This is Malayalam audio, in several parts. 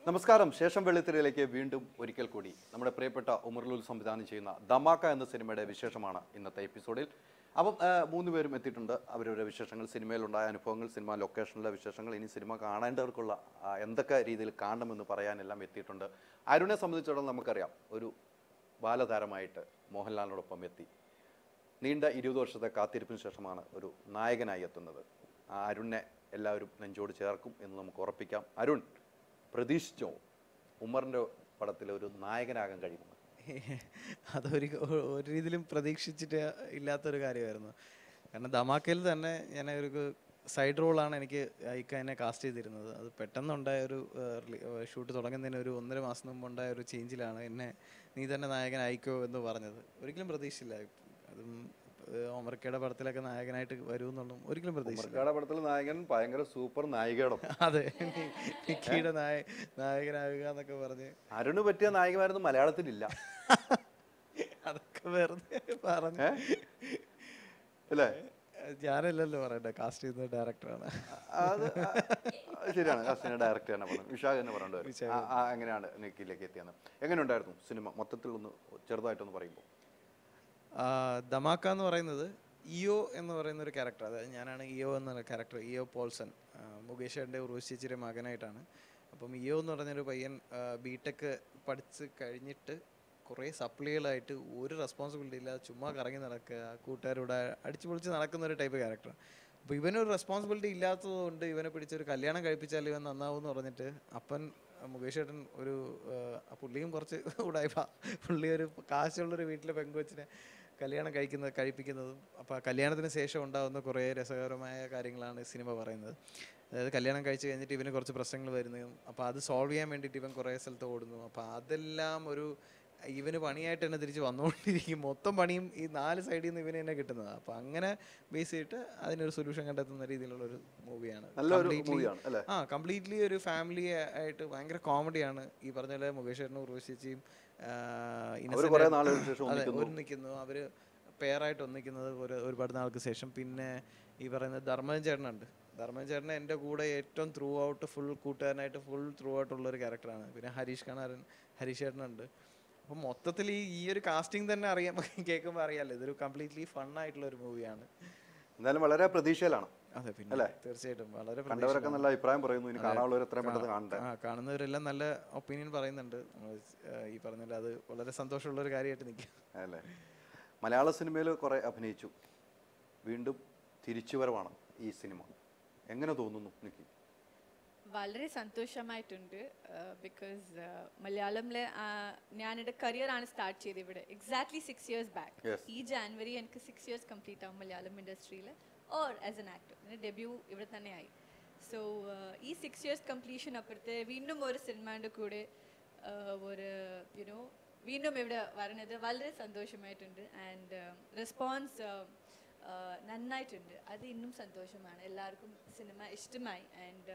നമസ്കാരം ശേഷം വെള്ളിത്തിരയിലേക്ക് വീണ്ടും ഒരിക്കൽ കൂടി നമ്മുടെ പ്രിയപ്പെട്ട ഉമർലുൽ സംവിധാനം ചെയ്യുന്ന ദമാക്ക എന്ന സിനിമയുടെ വിശേഷമാണ് ഇന്നത്തെ എപ്പിസോഡിൽ അപ്പം ആ, മൂന്ന് പേരും എത്തിയിട്ടുണ്ട് അവരവരുടെ വിശേഷങ്ങൾ സിനിമയിലുണ്ടായ അനുഭവങ്ങൾ സിനിമ ലൊക്കേഷനിലെ വിശേഷങ്ങൾ ഇനി സിനിമ കാണേണ്ടവർക്കുള്ള ആ, എന്തൊക്കെ രീതിയിൽ കാണണമെന്ന് പറയാനെല്ലാം എത്തിയിട്ടുണ്ട് അരുണിനെ സംബന്ധിച്ചിടത്തോളം നമുക്കറിയാം ഒരു ബാലതാരമായിട്ട് മോഹൻലാലിനോടൊപ്പം എത്തി നീണ്ട ഇരുപത് വർഷത്തെ കാത്തിരിപ്പിന് ശേഷമാണ് ഒരു നായകനായി എത്തുന്നത് ആ അരുണിനെ എല്ലാവരും നെഞ്ചോട് ചേർക്കും എന്ന് നമുക്ക് ഉറപ്പിക്കാം അരുൺ പ്രതീക്ഷിച്ചോ ഉമറിൻ്റെ പടത്തിൽ ഒരു നായകനാകാൻ കഴിയുമെന്ന് അതൊരു ഒരു രീതിയിലും പ്രതീക്ഷിച്ചിട്ട് ഇല്ലാത്തൊരു കാര്യമായിരുന്നു കാരണം ധമാക്കയിൽ തന്നെ ഞാൻ ഒരു സൈഡ് റോളാണ് എനിക്ക് ഇക്ക എന്നെ കാസ്റ്റ് ചെയ്തിരുന്നത് അത് പെട്ടെന്നുണ്ടായ ഒരു ഷൂട്ട് തുടങ്ങുന്നതിന് ഒരു ഒന്നര മാസം മുമ്പ് ഉണ്ടായ ഒരു ചേഞ്ചിലാണ് എന്നെ നീ തന്നെ നായകൻ അയക്കോ എന്ന് പറഞ്ഞത് ഒരിക്കലും പ്രതീക്ഷിച്ചില്ല അതും ഏഹ്, ഒമർക്കയുടെ പടത്തിലൊക്കെ നായകനായിട്ട് വരുമെന്നുള്ളതും ഒരിക്കലും പ്രതീക്ഷിച്ചില്ല ഉമർക്കാടെ പടത്തിൽ നായകൻ ഭയങ്കര സൂപ്പർ നായികയോടൊപ്പം അതെ നിക്കിയുടെ നായ നായകനാകുക എന്നൊക്കെ പറഞ്ഞ് അരുണ് പറ്റിയ നായകമായിരുന്നു മലയാളത്തിലില്ല അതൊക്കെ വെറുതെ പറഞ്ഞു ഏ? അല്ലേ ഞാനല്ലല്ലോ പറയട്ടെ കാസ്റ്റ് ചെയ്യുന്ന ഡയറക്ടറാണ് അത് ആ- അത് ശരിയാണ് കാസ്റ്റിന്റെ ഡയറക്ടർ തന്നെ പറഞ്ഞു വിശാഖ് തന്നെ പറയേണ്ടി വരും ആ- ആ എങ്ങനെയാണ് നിക്കിലേക്ക് എത്തിയെന്ന് എങ്ങനെ ഉണ്ടായിരുന്നു സിനിമ മൊത്തത്തിൽ ഒന്ന് ചെറുതായിട്ടൊന്ന് പറയുമ്പോൾ ദമാക്ക എന്ന് പറയുന്നത് ഇയോ എന്ന് പറയുന്ന ഒരു ക്യാരക്ടർ അതായത് ഞാനാണ് ഇയോ എന്ന ക്യാരക്ടർ ഇയോ പോൾസൺ ആ, മുകേഷ് ഏട്ടൻ്റെ ഉർവശി ചേച്ചിയുടെ മകനായിട്ടാണ് അപ്പം ഇയോ എന്ന് പറഞ്ഞൊരു പയ്യൻ ബി ടെക് പഠിച്ച് കഴിഞ്ഞിട്ട് കുറേ സപ്ലികളായിട്ട് ഒരു റെസ്പോൺസിബിലിറ്റി ഇല്ല ചുമ്മാ കറങ്ങി നടക്കുക കൂട്ടുകാരോടെ അടിച്ചു പൊളിച്ച് നടക്കുന്ന ഒരു ടൈപ്പ് ക്യാരക്ടർ അപ്പോൾ ഇവനൊരു റെസ്പോൺസിബിലിറ്റി ഇല്ലാത്തതുകൊണ്ട് ഇവനെ പിടിച്ചൊരു കല്യാണം കഴിപ്പിച്ചാൽ ഇവൻ നന്നാവും എന്ന് പറഞ്ഞിട്ട് അപ്പൻ മുകേഷ് ഏട്ടൻ ഒരു ആ, പുള്ളിയും കുറച്ച് ഉടായ്പ പുള്ളി ഒരു കാശുള്ളൊരു വീട്ടിലെ പെങ്കൊച്ചിനെ കല്യാണം കഴിക്കുന്നത് കഴിപ്പിക്കുന്നതും അപ്പോൾ ആ കല്യാണത്തിന് ശേഷം ഉണ്ടാകുന്ന കുറേ രസകരമായ കാര്യങ്ങളാണ് ഈ സിനിമ പറയുന്നത് അതായത് കല്യാണം കഴിച്ച് കഴിഞ്ഞിട്ട് ഇവന് കുറച്ച് പ്രശ്നങ്ങൾ വരുന്നതും അപ്പോൾ അത് സോൾവ് ചെയ്യാൻ വേണ്ടിയിട്ട് ഇവൻ കുറേ സ്ഥലത്ത് ഓടുന്നു അപ്പോൾ അതെല്ലാം ഒരു ഇവന് പണിയായിട്ട് തന്നെ തിരിച്ച് വന്നുകൊണ്ടിരിക്കും മൊത്തം പണിയും ഈ നാല് സൈഡിൽ നിന്ന് ഇവന് തന്നെ കിട്ടുന്നത് അപ്പോൾ അങ്ങനെ ബേസ് ചെയ്തിട്ട് അതിനൊരു സൊല്യൂഷൻ കണ്ടെത്തുന്ന രീതിയിലുള്ള ഒരു മൂവിയാണ് നല്ലൊരു മൂവിയാണ് അല്ലേ ആ കംപ്ലീറ്റ്ലി ഒരു ഫാമിലി ആയിട്ട് ഭയങ്കര കോമഡിയാണ് ഈ പറഞ്ഞ പോലെ മുകേഷ് ചേട്ടനും ഉർവശിച്ചിയും അവര് കുറേ നാളുകൾക്ക് ശേഷം ഒന്നിക്കുന്നു. ഒന്നിക്കുന്നു അവര് പെയറായിട്ട് ഒന്നിക്കുന്നത് ഒരു ഒരുപാട് നാൾക്ക് ശേഷം പിന്നെ ഈ പറയുന്ന ധർമ്മജൻ ചേട്ടനുണ്ട് ധർമ്മജൻ ചേട്ടൻ എൻ്റെ കൂടെ ഏറ്റവും ത്രൂ ഔട്ട് ഫുൾ കൂട്ടുകാരനായിട്ട് ഫുൾ ത്രൂ ഔട്ട് ഉള്ള ഒരു ക്യാരക്ടറാണ് പിന്നെ ഹരീഷ് കണാരൻ ഹരീഷ് ചേട്ടനുണ്ട് അപ്പം മൊത്തത്തിൽ ഈ ഈ ഒരു കാസ്റ്റിംഗ് തന്നെ അറിയാൻ കേൾക്കുമ്പോൾ അറിയാമല്ലോ ഇതൊരു കംപ്ലീറ്റ്ലി ഫൺ ആയിട്ടുള്ള ഒരു മൂവിയാണ് എന്തായാലും വളരെ പ്രതീക്ഷയിലാണ് അതെ പിന്നെ തീർച്ചയായിട്ടും വളരെ കണ്ടവരൊക്കെ നല്ല അഭിപ്രായം പറയുന്നു ഇനി കാണാനുള്ളവർ എത്രയും പെട്ടെന്ന് കാണട്ടെ ആ കാണുന്നവരെല്ലാം നല്ല ഒപ്പീനിയൻ പറയുന്നുണ്ട് നമ്മള് ഏഹ് ഈ പറഞ്ഞ പോലെ അത് വളരെ സന്തോഷമുള്ള ഒരു കാര്യമായിട്ട് നിൽക്കും അല്ലേ മലയാള സിനിമയിൽ കുറേ അഭിനയിച്ചു വീണ്ടും തിരിച്ചുവരവാണ് ഈ സിനിമ എങ്ങനെ തോന്നുന്നു നിക്കി വളരെ സന്തോഷമായിട്ടുണ്ട് ബിക്കോസ് മലയാളത്തിലെ ഞാൻ എൻ്റെ കരിയറാണ് സ്റ്റാർട്ട് ചെയ്തത് ഇവിടെ exactly six years back Yes. ഈ ജാനുവരി എനിക്ക് സിക്സ് ഇയേഴ്സ് കംപ്ലീറ്റ് ആവും മലയാളം ഇൻഡസ്ട്രിയിൽ ഓർ ആസ് എൻ ആക്ടർ എൻ്റെ ഡെബ്യൂ ഇവിടെ തന്നെയായി സോ ഈ സിക്സ് ഇയേഴ്സ് കംപ്ലീഷൻ അപ്പുറത്ത് വീണ്ടും ഒരു സിനിമയുടെ കൂടെ uh, ഒരു യുനോ വീണ്ടും ഇവിടെ വരുന്നത് വളരെ സന്തോഷമായിട്ടുണ്ട് ആൻഡ് റെസ്പോൺസ് നന്നായിട്ടുണ്ട് അത് ഇന്നും സന്തോഷമാണ് എല്ലാവർക്കും സിനിമ ഇഷ്ടമായി ആൻഡ്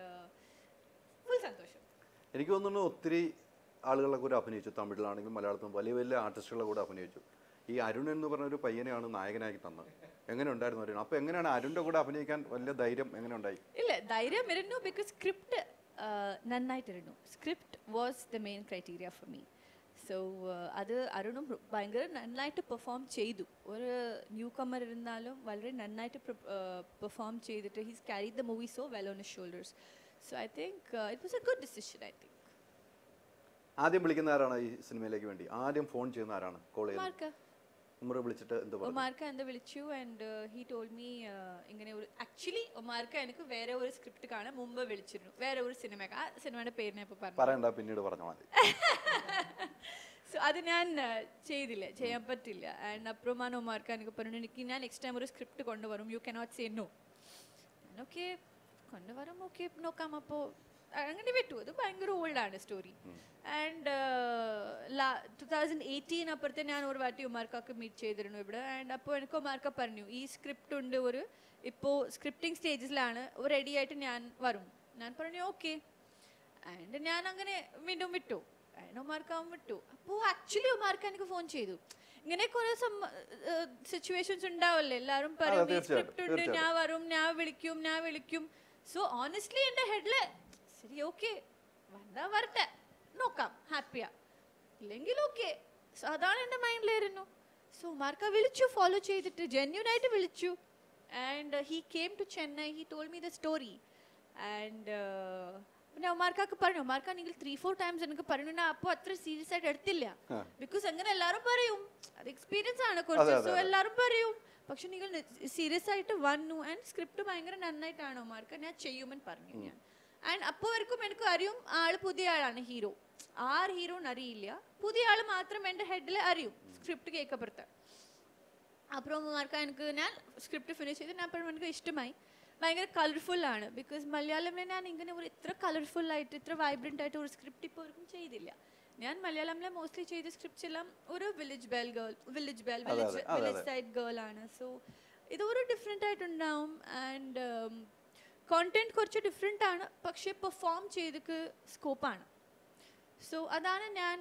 ഫുൾ സന്തോഷം എനിക്ക് തോന്നുന്നു ഒത്തിരി ആളുകളുടെ കൂടെ അഭിനയിച്ചു തമിഴിലാണെങ്കിലും മലയാളത്തിലും വലിയ വലിയ ആർട്ടിസ്റ്റുകളുടെ കൂടെ അഭിനയിച്ചു ഈ അരുൺ എന്ന് പറഞ്ഞ ഒരു പയ്യനെയാണ് നായകനാക്കി തന്നത് എങ്ങനെ ഉണ്ടായിരുന്നു അരുൺ അപ്പോൾ എങ്ങനെയാണ് അരുണിൻ്റെ കൂടെ അഭിനയിക്കാൻ വലിയ ധൈര്യം എങ്ങനെ ഉണ്ടായി ഇല്ല ധൈര്യം ഇരുന്നു ബിക്കോസ് സ്ക്രിപ്റ്റ് നന്നായിട്ടിരുന്നു script was the main criteria for me so അത് അരുണും ഭയങ്കര നന്നായിട്ട് പെർഫോം ചെയ്തു ഒരു ന്യൂ കമ്മർ ഇരുന്നാലും വളരെ നന്നായിട്ട് പെർഫോം ചെയ്തിട്ട് he's carry the movie so well on shoulders so I think it was a good decision I think ആദ്യം വിളിക്കുന്ന ആരാണ് ഈ സിനിമയിലേക്ക് വേണ്ടി ആദ്യം ഫോൺ ചെയ്യുന്ന ആരാണ് കോൾ ചെയ്യുന്നത് മാർക്ക് ഉമ്മറെ വിളിച്ചിട്ട് എന്ത് പറഞ്ഞു ഒമാർക്ക് എന്താ വിളിച്ചു ആൻഡ് ഹി ടോൾ മീ ഇങ്ങനെ ഒരു ആക്ച്വലി ഒമാർക്ക് എനിക്ക് വേറെ ഒരു സ്ക്രിപ്റ്റ് കാണാൻ മുമ്പ് വിളിച്ചിരുന്നു വേറെ ഒരു സിനിമ ആ സിനിമയുടെ പേര് ഞാൻ ഇപ്പോൾ പറഞ്ഞു പറയണ്ട പിന്നീട് പറഞ്ഞാൽ മതി സോ അത് ഞാൻ uh, ചെയ്തില്ല ചെയ്യാൻ പറ്റില്ല ആൻഡ് അപ്പുറമാണ് ഒമാർക്ക് എനിക്ക് പറഞ്ഞു എനിക്ക് ഞാൻ നെക്സ്റ്റ് ടൈം ഒരു സ്ക്രിപ്റ്റ് കൊണ്ടുവരും you cannot say no okay കൊണ്ടുവരും ഓക്കെ നോക്കാം അപ്പോൾ അങ്ങനെ വിട്ടു അത് ഭയങ്കര ഓൾഡാണ് story and two thousand eighteen അപ്പുറത്തെ ഞാൻ ഒരു വാട്ടി ഉമാർക്കൊക്കെ മീറ്റ് ചെയ്തിരുന്നു ഇവിടെ ആൻഡ് അപ്പോൾ എനിക്ക് ഉമാർക്ക പറഞ്ഞു ഈ സ്ക്രിപ്റ്റ് ഉണ്ട് ഒരു ഇപ്പോൾ സ്ക്രിപ്റ്റിംഗ് സ്റ്റേജിലാണ് റെഡി ആയിട്ട് ഞാൻ വരും ഞാൻ പറഞ്ഞു ഓക്കെ ആൻഡ് ഞാൻ അങ്ങനെ വീണ്ടും വിട്ടു ആൻഡ് ഉമാർക്ക് അവൻ വിട്ടു അപ്പോൾ ആക്ച്വലി ഉമാർക്ക് എനിക്ക് ഫോൺ ചെയ്തു ഇങ്ങനെ കുറെ സിറ്റുവേഷൻസ് ഉണ്ടാവല്ലേ എല്ലാവരും പറയും ഈ തീർച്ചയായിട്ടും, സ്ക്രിപ്റ്റ് ഉണ്ട് ഞാൻ വരും ഞാൻ വിളിക്കും ഞാൻ വിളിക്കും സോ ഓണസ്റ്റ്ലി എൻ്റെ ഹെഡില് ശരി ഓക്കെ വന്നാ വരട്ടെ നോക്കാം ഹാപ്പിയാ ഇല്ലെങ്കിൽ ഓക്കെ സോ അതാണ് എൻ്റെ മൈൻഡിലായിരുന്നു സോ ഉമാർക്ക വിളിച്ചു ഫോളോ ചെയ്തിട്ട് ജെന്യൂൻ ആയിട്ട് വിളിച്ചു and he came to Chennai he told me the story and പിന്നെ ഉമാർക്കാക്ക് പറഞ്ഞു ഉമാർക്ക നിങ്ങൾ ത്രീ ഫോർ ടൈംസ് എനിക്ക് പറഞ്ഞു ഞാൻ അപ്പോൾ അത്ര സീരിയസ് ആയിട്ട് എടുത്തില്ല ബിക്കോസ് അങ്ങനെ എല്ലാവരും പറയും അത് എക്സ്പീരിയൻസ് ആണ് കുറച്ച് സോ എല്ലാവരും പറയും പക്ഷെ നിങ്ങൾ സീരിയസ് ആയിട്ട് വന്നു ആൻഡ് സ്ക്രിപ്റ്റ് ഭയങ്കര നന്നായിട്ടാണ് ഉമാർക്ക് ഞാൻ ചെയ്യുമെന്ന് പറഞ്ഞു ഞാൻ ആൻഡ് അപ്പോൾ വരെക്കും എനിക്ക് അറിയും ആള് പുതിയ ആളാണ് ഹീറോ ആറ് ഹീറോന്ന് അറിയില്ല പുതിയ ആള് മാത്രം എൻ്റെ ഹെഡിൽ അറിയും സ്ക്രിപ്റ്റ് കേൾക്കപ്പുറത്ത് അപ്പുറം മാർക്ക് എനിക്ക് ഞാൻ സ്ക്രിപ്റ്റ് ഫിനിഷ് ചെയ്ത് ഞാൻ അപ്പോഴും എനിക്ക് ഇഷ്ടമായി ഭയങ്കര കളർഫുൾ ആണ് ബിക്കോസ് മലയാളമിൽ ഞാൻ ഇങ്ങനെ ഒരു ഇത്ര കളർഫുൾ ആയിട്ട് ഇത്ര വൈബ്രൻ്റ് ആയിട്ട് ഒരു സ്ക്രിപ്റ്റ് ഇപ്പോൾ ഒരിക്കലും ചെയ്തില്ല ഞാൻ മലയാളമിലെ മോസ്റ്റ്ലി ചെയ്ത സ്ക്രിപ്റ്റ്സ് എല്ലാം ഒരു village belle girl village belle village village side girl ആണ് സോ ഇത് ഒരു ഡിഫറെൻ്റ് ആയിട്ടുണ്ടാവും ആൻഡ് കോണ്ടന്റ് കുറച്ച് ഡിഫറെൻ്റ് ആണ് പക്ഷേ പെർഫോം ചെയ്തിക്ക് സ്കോപ്പാണ് സോ അതാണ് ഞാൻ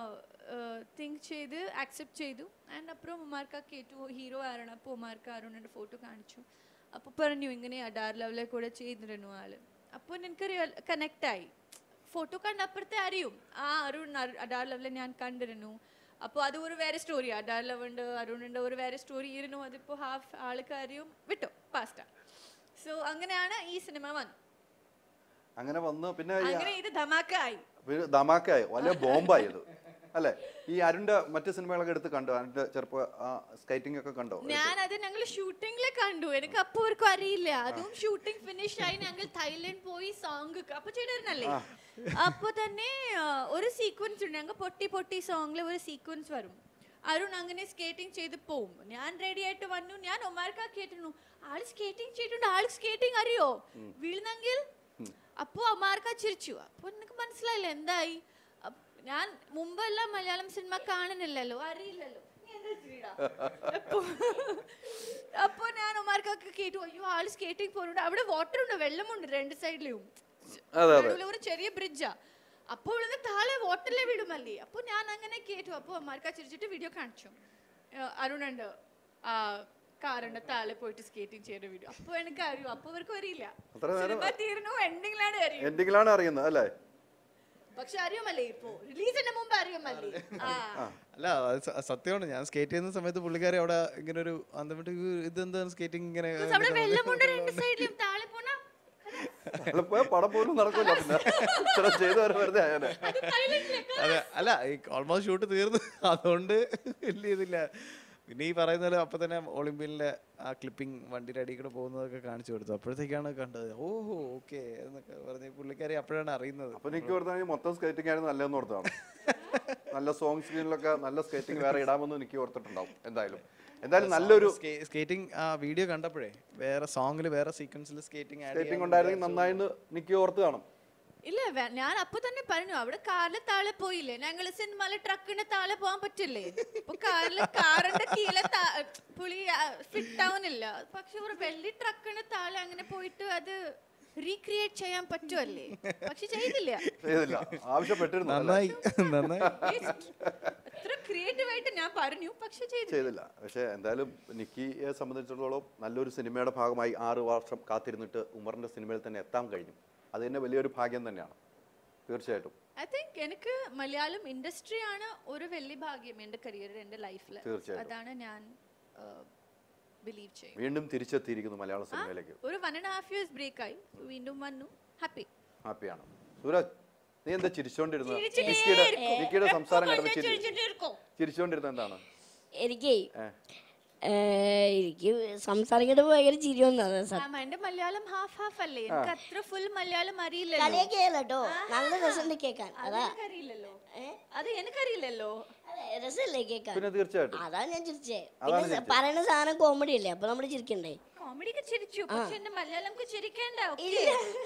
തിങ്ക് ചെയ്ത് ആക്സെപ്റ്റ് ചെയ്തു ആൻഡ് അപ്പുറം ഉമാർക്ക കേട്ടു ഹീറോ ആരാണ് അപ്പോൾ ഉമാർക്ക അരുണിൻ്റെ ഫോട്ടോ കാണിച്ചു അപ്പോൾ പറഞ്ഞു ഇങ്ങനെ അഡാർ ലെവലിൽ കൂടെ ചെയ്തിരുന്നു ആള് അപ്പോൾ എനിക്ക് കണക്റ്റ് ആയി ഫോട്ടോ കണ്ട അപ്പുറത്തെ അറിയും ആ അരുൺ അരു- അഡാർ ലെവലിൽ ഞാൻ കണ്ടിരുന്നു അപ്പോൾ അത് ഒരു വേറെ സ്റ്റോറി അഡാർ ലെവലുണ്ട് അരുണിൻ്റെ ഒരു വേറെ സ്റ്റോറി ഇരുന്നു അതിപ്പോൾ ഹാഫ് ആൾക്ക് അറിയും വിട്ടു പാസ്റ്റ സോ അങ്ങനെയാണ് ഈ സിനിമ വന്നു അങ്ങനെ വന്ന് പിന്നെ ഈ അങ്ങനെ ഇത് ധമാക്ക ആയി ഒരു ധമാക്കായി വലിയ ബോംബായി ഇത് അല്ലേ ഈ അരുണിന്റെ മറ്റു സിനിമകളൊക്കെ എടുത്ത് കണ്ടോ അരുണിന്റെ ചെറുപ്പ സ്കൈറ്റിംഗ് ഒക്കെ കണ്ടോ ഞാൻ അത് ഞങ്ങൾ ഷൂട്ടിംഗില് കണ്ടു എനിക്ക് അപ്പൊ അവർക്കും അറിയില്ല അതും ഷൂട്ടിംഗ് ഫിനിഷ് ആയി ഞങ്ങൾ തായ്ലൻഡ് പോയി സോങ് അപ്പൊ ചെയ്തിരുന്നല്ലേ അപ്പൊ തന്നെ ആ, ഒരു സീക്വൻസ് ഉണ്ട് ഞങ്ങൾ പൊട്ടി പൊട്ടി സോങ്ങിൽ ഒരു സീക്വൻസ് വരും അരുൺ അങ്ങനെ സ്കേറ്റിംഗ് ചെയ്ത് പോവും ഞാൻ റെഡി ആയിട്ട് വന്നു ഞാൻ ഒമാർക്കാ കേട്ടിരുന്നു ആള് സ്കേറ്റിംഗ് ചെയ്തിട്ടുണ്ട് ആള് സ്കേറ്റിംഗ് അറിയോ വീഴുന്നെങ്കിൽ അപ്പോ അമാർക്ക ചിരിച്ചു അപ്പൊ എനിക്ക് മനസ്സിലായില്ല എന്തായി അപ്പ് ഞാൻ മുമ്പെല്ലാം മലയാളം സിനിമ കാണുന്നില്ലല്ലോ അറിയില്ലല്ലോ നീ എന്താ ചിരിടാ? അപ്പൊ- അപ്പൊ ഞാൻ ഒമാർക്കൊക്കെ കേട്ടു അയ്യോ ആള് സ്കേറ്റിംഗ് പോകുന്നുണ്ട് അവിടെ വാട്ടർ ഉണ്ട് വെള്ളമുണ്ട് രണ്ട് സൈഡിലും അതെ, നടുവില് ഒരു ചെറിയ ബ്രിഡ്ജാ അപ്പോൾ ഇവിടുന്ന് താഴെ വാട്ടറിലെ വിടുമല്ലേ അപ്പൊ ഞാൻ അങ്ങനെ കേട്ടു അപ്പൊ അമ്മാർക്ക ചിരിച്ചിട്ട് വീഡിയോ കാണിച്ചു ഏഹ് അരുണുണ്ട് ആ കാറിന്റെ താഴെ പോയിട്ട് സ്കേറ്റിംഗ് ചെയ്ത വീഡിയോ അപ്പൊ എനിക്ക് അറിയൂ അപ്പൊ അവർക്ക് അറിയില്ല അത്ര നേരം സിനിമ തീർന്നു എൻഡിങ്ങിലാണ് അറിയും എന്തെങ്കിലാണ് അറിയുന്നത് അല്ലേ പക്ഷെ അറിയുമല്ലേ ഇപ്പൊ റിലീസിന് മുമ്പ് അറിയുമല്ലേ ആ അല്ല അത് സ- സത്യമാണ് ഞാൻ സ്കേറ്റ് ചെയ്യുന്ന സമയത്ത് പുള്ളിക്കാരി അവിടെ ഇങ്ങനെ ഒരു അന്തമിട്ട് ഇതെന്താണ് സ്കേറ്റിംഗ് ഇങ്ങനെ Because അവിടെ വെള്ളമുണ്ട് രണ്ട് സൈഡിലും താഴെ പോണ അല്ല, പോയ പടം പോലും നടക്കില്ല പിന്നെ ഇത്ര ചെയ്തു വരെ വെറുതെ ആയാലേ അത് തായ്ലൻഡിലേക്ക് അതെ അല്ല ഓൾമോസ്റ്റ് ഷൂട്ട് തീർന്നു അതുകൊണ്ട് വലിയ ഇതില്ല പിന്നെ ഈ പറയുന്ന പോലെ അപ്പൊ തന്നെ ഒളിമ്പ്യനിലെ ആ ക്ലിപ്പിംഗ് വണ്ടിയുടെ അടിയിൽ കൂടെ പോകുന്നതൊക്കെ കാണിച്ചു കൊടുത്തു അപ്പോഴത്തേക്കാണ് കണ്ടത് ഓഹോ ഓക്കെ എന്നൊക്കെ പറഞ്ഞ് പുള്ളിക്കാരി അപ്പോഴാണ് അറിയുന്നത് അപ്പൊ എനിക്ക് ഓർത്താണെങ്കിൽ മൊത്തം സ്കേറ്റിംഗ് ആയിരുന്നു നല്ലതെന്ന് ഓർത്താണ് നല്ല സോങ് സ്ക്രീനിലൊക്കെ നല്ല സ്കേറ്റിംഗ് വേറെ ഇടാമെന്ന് എനിക്ക് ഓർത്തിട്ടുണ്ടാവും എന്തായാലും എന്തായാലും നല്ലൊരു സ്കേറ്റിംഗ് ആ വീഡിയോ കണ്ടപ്പോഴേ വേറെ സോങ്ങിൽ വേറെ സീക്വൻസിൽ സ്കേറ്റിംഗ് സ്കേറ്റിംഗ് ഉണ്ടായിരുന്നെങ്കിൽ നന്നായിന്ന് എനിക്ക് ഓർത്ത് കാണും ഇല്ല വേ- ഞാൻ അപ്പൊ തന്നെ പറഞ്ഞു അവിടെ കാറിലെ താഴെ പോയില്ലേ ഞങ്ങള് സിനിമയിലെ ട്രക്കിന്റെ താഴെ പോകാൻ പറ്റില്ലേ ഇപ്പൊ കാറിലെ കാറിന്റെ കീഴെ താ- പുളി ഫിറ്റ് ആവുന്നില്ല പക്ഷെ ഒരു വെള്ളി ട്രക്കിന് താഴെ അങ്ങനെ പോയിട്ട് അത് റീക്രിയേറ്റ് ചെയ്യാൻ പറ്റുമല്ലേ പക്ഷെ ചെയ്തില്ല ചെയ്തില്ല ആവശ്യപ്പെട്ടിരുന്നു അല്ലേ? നന്നായി നന്നായി അത്ര ക്രിയേറ്റീവ് ആയിട്ട് ഞാൻ പറഞ്ഞു പക്ഷെ ചെയ്തില്ല ചെയ്തില്ല പക്ഷേ എന്തായാലും നിക്കിയെ സംബന്ധിച്ചിടത്തോളം നല്ലൊരു സിനിമയുടെ ഭാഗമായി ആറ് വർഷം കാത്തിരുന്നിട്ട് ഉമറിന്റെ സിനിമയിൽ തന്നെ എത്താൻ കഴിഞ്ഞു അത് തന്നെ വലിയൊരു ഭാഗ്യം തന്നെയാണ് തീർച്ചയായിട്ടും ഐ തിങ്ക് എനിക്ക് മലയാളം ഇൻഡസ്ട്രി ആണ് ഒരു വലിയ ഭാഗ്യം എൻ്റെ കരിയറിൽ എൻ്റെ ലൈഫിൽ തീർച്ചയായിട്ടും. അതാണ് ഞാൻ ബിലീവ് ചെയ്യും വീണ്ടും തിരിച്ചെത്തിയിരിക്കുന്നു മലയാള സിനിമയിലേക്ക് ഒരു one and half years break ആയി വീണ്ടും വന്നു ഹാപ്പി ഹാപ്പിയാണ് സൂരജ് നീ എന്താ ചിരിച്ചോണ്ടിരുന്നത് ചിരിച്ചിട്ടേ നിക്കിയുടെ ഇരിക്കും. നിക്കിയുടെ സംസാരം എപ്പോ കണ്ടപ്പോൾ ചിരി ചിരിച്ചിട്ടേ ഇരിക്കും. ചിരിച്ചോണ്ടിരുന്നത് എന്താണ് എനിക്ക് ഏ. എനിക്ക് സംസാരിക്കേണ്ട ഭയങ്കര ചിരി വന്നത് മാം, എൻ്റെ മലയാളം ഹാഫ് ഹാഫ് അല്ലേ എനിക്ക് അത്ര ഫുൾ മലയാളം അറിയില്ലല്ലോ കളിയൊക്കെ കേട്ടോ നല്ല രസമുണ്ട് കേൾക്കാൻ അത് അതാ എനിക്കറിയില്ലല്ലോ അത് എനിക്കറിയില്ലല്ലോ അതെ, രസമല്ലേ കേൾക്കാൻ പിന്നെ തീർച്ചയായിട്ടും അതാണ് ഞാൻ ചിരിച്ചേ അതാണ് പിന്നെ പറയുന്ന സാധനം കോമഡി അല്ലേ അപ്പൊ നമ്മൾ ചിരിക്കണ്ടേ കോമഡിക്ക് ചിരിച്ചു പക്ഷെ എൻ്റെ മലയാളം ചിരിക്കേണ്ട ഇല്ല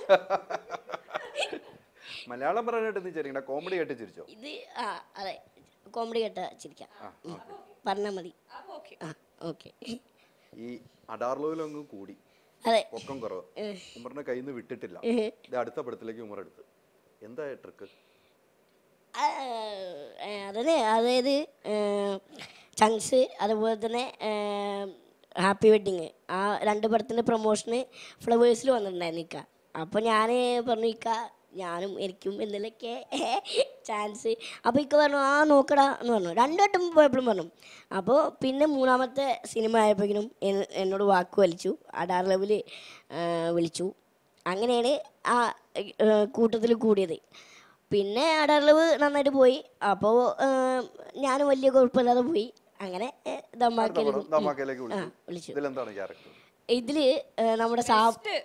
മലയാളം പറയാനായിട്ട് നീ ചിരിക്കണ്ട കോമഡി കേട്ട് ചിരിച്ചോ ഇത് ആ അതെ കോമഡി കേട്ട ചിരിക്കാം ഉം. പറഞ്ഞാ മതി ഓക്കെ ആ ഓക്കെ ഈ അഡാർലോയിലങ്ങ് കൂടി അതെ പൊക്കം കുറവ് ഉമറിന്റെ കയ്യിൽ നിന്ന് വിട്ടിട്ടില്ല ഇത് അടുത്ത പടത്തിലേക്ക് ഉമർ എടുത്ത് എന്താ ട്രിക്ക് ആ, ഏ, അതന്നെ അതായത് ചങ്സ് അതുപോലെ തന്നെ ഹാപ്പി വെഡിങ് ആ രണ്ട് പടത്തിൻ്റെ പ്രൊമോഷന് ഫ്ലവേഴ്സിൽ വന്നിട്ടുണ്ടായിരുന്നു ഇക്ക അപ്പോൾ ഞാൻ പറഞ്ഞു ഇക്ക ഞാനും എനിക്കും എന്തെങ്കിലുമൊക്കെ ചാൻസ് അപ്പോൾ ഇക്ക പറഞ്ഞു ആ നോക്കടാ എന്ന് പറഞ്ഞു രണ്ടു വട്ടം പോയപ്പോഴും പറഞ്ഞു അപ്പോൾ പിന്നെ മൂന്നാമത്തെ സിനിമ ആയപ്പോഴേക്കും എന്ന- എന്നോട് വാക്ക് വലിച്ചു അഡാർ ലെവൽ വിളിച്ചു അങ്ങനെയാണ് ആ കൂട്ടത്തിൽ കൂടിയത് പിന്നെ അടർലവ് നന്നായിട്ട് പോയി അപ്പോൾ ഞാൻ വലിയ കുഴപ്പമില്ലാതെ പോയി അങ്ങനെ ഏ, ദമ്മാക്കൽ പടം ദമാക്കയിലേക്ക് ആ വിളിച്ചു വിളിച്ചു ഇതിലെന്താണ് ക്യാരക്ടർ ഇതില് ഏ, നമ്മുടെ സാ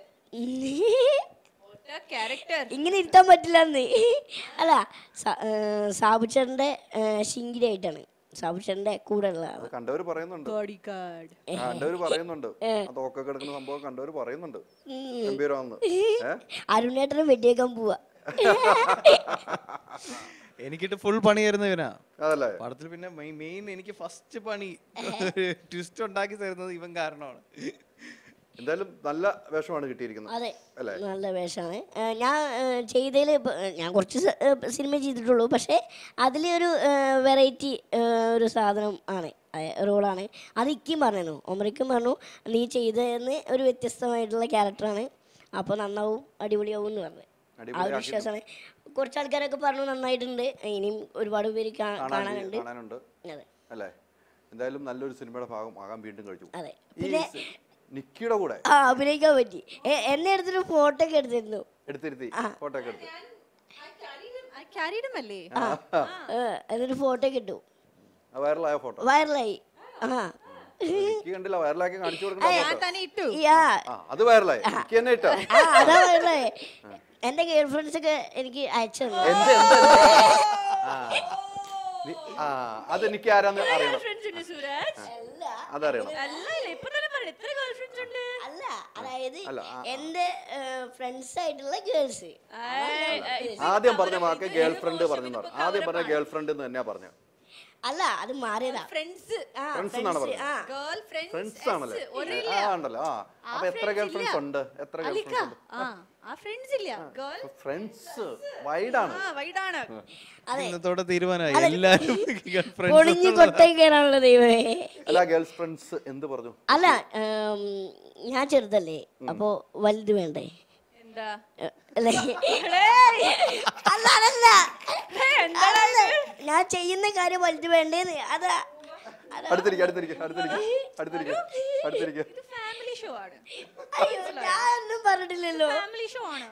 ക്യാരക്ടർ ഇങ്ങനെ ഇരുത്താൻ പറ്റില്ല എന്ന് അല്ല സാബുച്ചേട്ടൻ്റെ ശിങ്കിരിയായിട്ടാണ് സാബുച്ചേട്ടൻ്റെ കൂടെ ഉള്ളതാണ് കണ്ടവര് പറയുന്നുണ്ട് ബോഡി ഗാർഡ് ആ, കണ്ടവര് പറയുന്നുണ്ട് ആ തോക്കൊക്കെ കിടക്കുന്ന സംഭവം കണ്ടവര് പറയുന്നുണ്ട് ഗംഭീരമാണെന്ന് ഏ അരുണേട്ടനെ വെടിയേക്കാൻ പോവാ എനിക്കിട്ട് ഫുൾ പണിയായിരുന്നു ഇവനാ അതല്ലേ പടത്തിൽ പിന്നെ മെയിൻ എനിക്ക് ഫസ്റ്റ് പണി ട്വിസ്റ്റ് ഉണ്ടാക്കി തരുന്നത് ഇവൻ കാരണമാണ് എന്തായാലും നല്ല വേഷമാണ് കിട്ടിയിരിക്കുന്നത് അതെ അല്ലേ? നല്ല വേഷമാണ് ഞാൻ ചെയ്തതിൽ ഞാൻ കുറച്ച് സ- ഏ, സിനിമ ചെയ്തിട്ടുള്ളൂ പക്ഷേ അതിലൊരു വെറൈറ്റി ഒരു സാധനം ആണ് റോളാണ് അത് ഇക്കും പറഞ്ഞു ഒമറിക്കും പറഞ്ഞു നീ ചെയ്തതെന്ന് ഒരു വ്യത്യസ്തമായിട്ടുള്ള ക്യാരക്ടറാണ് അപ്പോൾ നന്നാവും അടിപൊളിയാവും എന്ന് പറഞ്ഞു ആ ഒരു അടിപൊളിയാക്കി വിശ്വാസമാണ് കുറച്ച് ആൾക്കാരൊക്കെ പറഞ്ഞു നന്നായിട്ടുണ്ട് ഇനിയും ഒരുപാട് പേര് കാ- കാണാൻ കാണാനുണ്ട് കാണാനുണ്ട് അതെ അല്ലേ എന്തായാലും നല്ലൊരു സിനിമയുടെ ഭാഗം ആകാൻ വീണ്ടും കഴിച്ചു അതെ ഈ സി- നിക്കിയുടെ കൂടെ ആ അഭിനയിക്കാൻ പറ്റി എ- എന്നെ എടുത്തിട്ട് ഫോട്ടോ ഒക്കെ എടുത്തിരുന്നു എടുത്തിരുത്തി ഫോട്ടോ ഒക്കെ എടുത്ത് ക്യാരിഡുമല്ലേ ഏ, എന്നിട്ട് ഫോട്ടോ ഒക്കെ ഇട്ടു ആ വൈറലായ ഫോട്ടോ വൈറലായി ആ നിക്കി കണ്ടില്ല വൈറലാക്കി കാണിച്ചു കൊടുക്കുന്ന ഞാൻ ഫോട്ടോ തന്നെ ഇട്ടു യാ ആ അത് വൈറലായി നിക്കി തന്നെ ഇട്ടോ ആ അതാ വൈറലായി എന്റെ ഗേൾ ഫ്രണ്ട്സ് ഒക്കെ എനിക്ക് അയച്ചു തന്നു എന്ത് എന്ത് എന്ത്? ആ നി- ആ അത് എനിക്ക് ആരാന്ന് അറിയണം ഫ്രണ്ട്സ് ഉണ്ട് സൂരജ് അല്ല അതറിയണം അല്ല ഇല്ല ഇപ്പൊ തന്നെ പറഞ്ഞു എത്ര ഗേൾ ഫ്രണ്ട്സ് ഉണ്ട് അല്ല അതായത് അല്ല, ആ, എന്റെ ഫ്രണ്ട്സ് ആയിട്ടുള്ള ഗേൾസ് ആദ്യം പറഞ്ഞ വാക്ക് ഗേൾ ഫ്രണ്ട് പറഞ്ഞു ആദ്യം പറഞ്ഞ ഗേൾ ഫ്രണ്ട് എന്ന് തന്നെയാ പറഞ്ഞു അല്ല അത് മാറിയതാ ഫ്രണ്ട്സ് ആ Friends എന്നാണ് friends, പറഞ്ഞത്. ആ ഗേൾ ഫ്രണ്ട്സ് ഫ്രണ്ട്സ് ആണല്ലേ ഒരില്ല ആ ഉണ്ടല്ലോ ആ അപ്പൊ എത്ര ഗേൾ ഫ്രണ്ട്സ് ഉണ്ട് എത്ര ഗേൾ അലിക്ക ഫ്രണ്ട്സ് ഉണ്ട് ആ ആ ഫ്രണ്ട്സ് ഇല്ല ഗേൾ ഫ്രണ്ട്സ് വൈഡാണ് ആ വൈഡാണ് അതെ ഇന്നത്തോടെ തീരുമാനമായി എല്ലാരും girlfriends പൊളിഞ്ഞ് കൊട്ടയിൽ കയറാനുള്ള ദൈവമേ അല്ല ഗേൾസ് ഫ്രണ്ട്സ് എന്ത് പറഞ്ഞു അല്ല ഉം, ഞാൻ ചെറുതല്ലേ അപ്പോ വലുത് വേണ്ടേ എന്താ ഏ, അല്ലേ ഏയ്! അല്ല അതല്ല ഏയ്, എന്താടാ അതല്ല. ഞാൻ ചെയ്യുന്ന കാര്യം വലുത് വേണ്ടേന്ന് അതാ അതാ. അടുത്തിരിക്കുക അടുത്തിരിക്കുക അടുത്തിരിക്കുക അടുത്തിരിക്കുക അടുത്തിരിക്കുക ഇത് ഫാമിലി ഷോ ആണ് അയ്യോ ഞാൻ ഒന്നും പറഞ്ഞിട്ടില്ലല്ലോ ഫാമിലി ഷോ ആണ്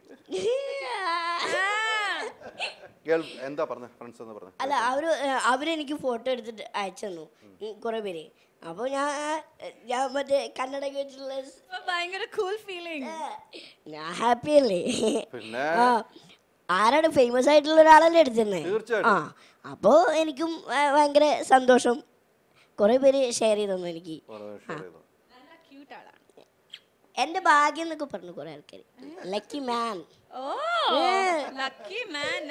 ഗേൾ എന്താ പറഞ്ഞ ഫ്രണ്ട്സ് എന്ന് പറഞ്ഞു അല്ല അവര് ഏ, അവരെനിക്ക് ഫോട്ടോ എടുത്തിട്ട് അയച്ചു തന്നു ഉം, കുറെ പേര് അപ്പോൾ ഞാൻ ഏ, ഞാൻ മറ്റേ കന്നഡയ്ക്ക് വെച്ചിട്ടുള്ള സ്- ഇപ്പൊ ഭയങ്കര കൂൾ ഫീലിംഗ് ഞാൻ ഹാപ്പി അല്ലേ പിന്നെ ആ ആരാണ് ഫേമസ് ആയിട്ടുള്ള ഒരാളല്ലേ എടുത്തിരുന്നേ തീർച്ചയായിട്ടും. ആ അപ്പോൾ എനിക്കും ഏ, ഭയങ്കര സന്തോഷം കുറെ പേര് ഷെയർ ചെയ്തു തന്നു എനിക്ക് കുറേ share ചെയ്തു. നല്ല ക്യൂട്ട് ആളാണ് എന്റെ ഭാഗ്യം എന്നൊക്കെ പറഞ്ഞു കുറെ ആൾക്കാർ ലക്കി മാൻ ഓ ലക്കി മാൻ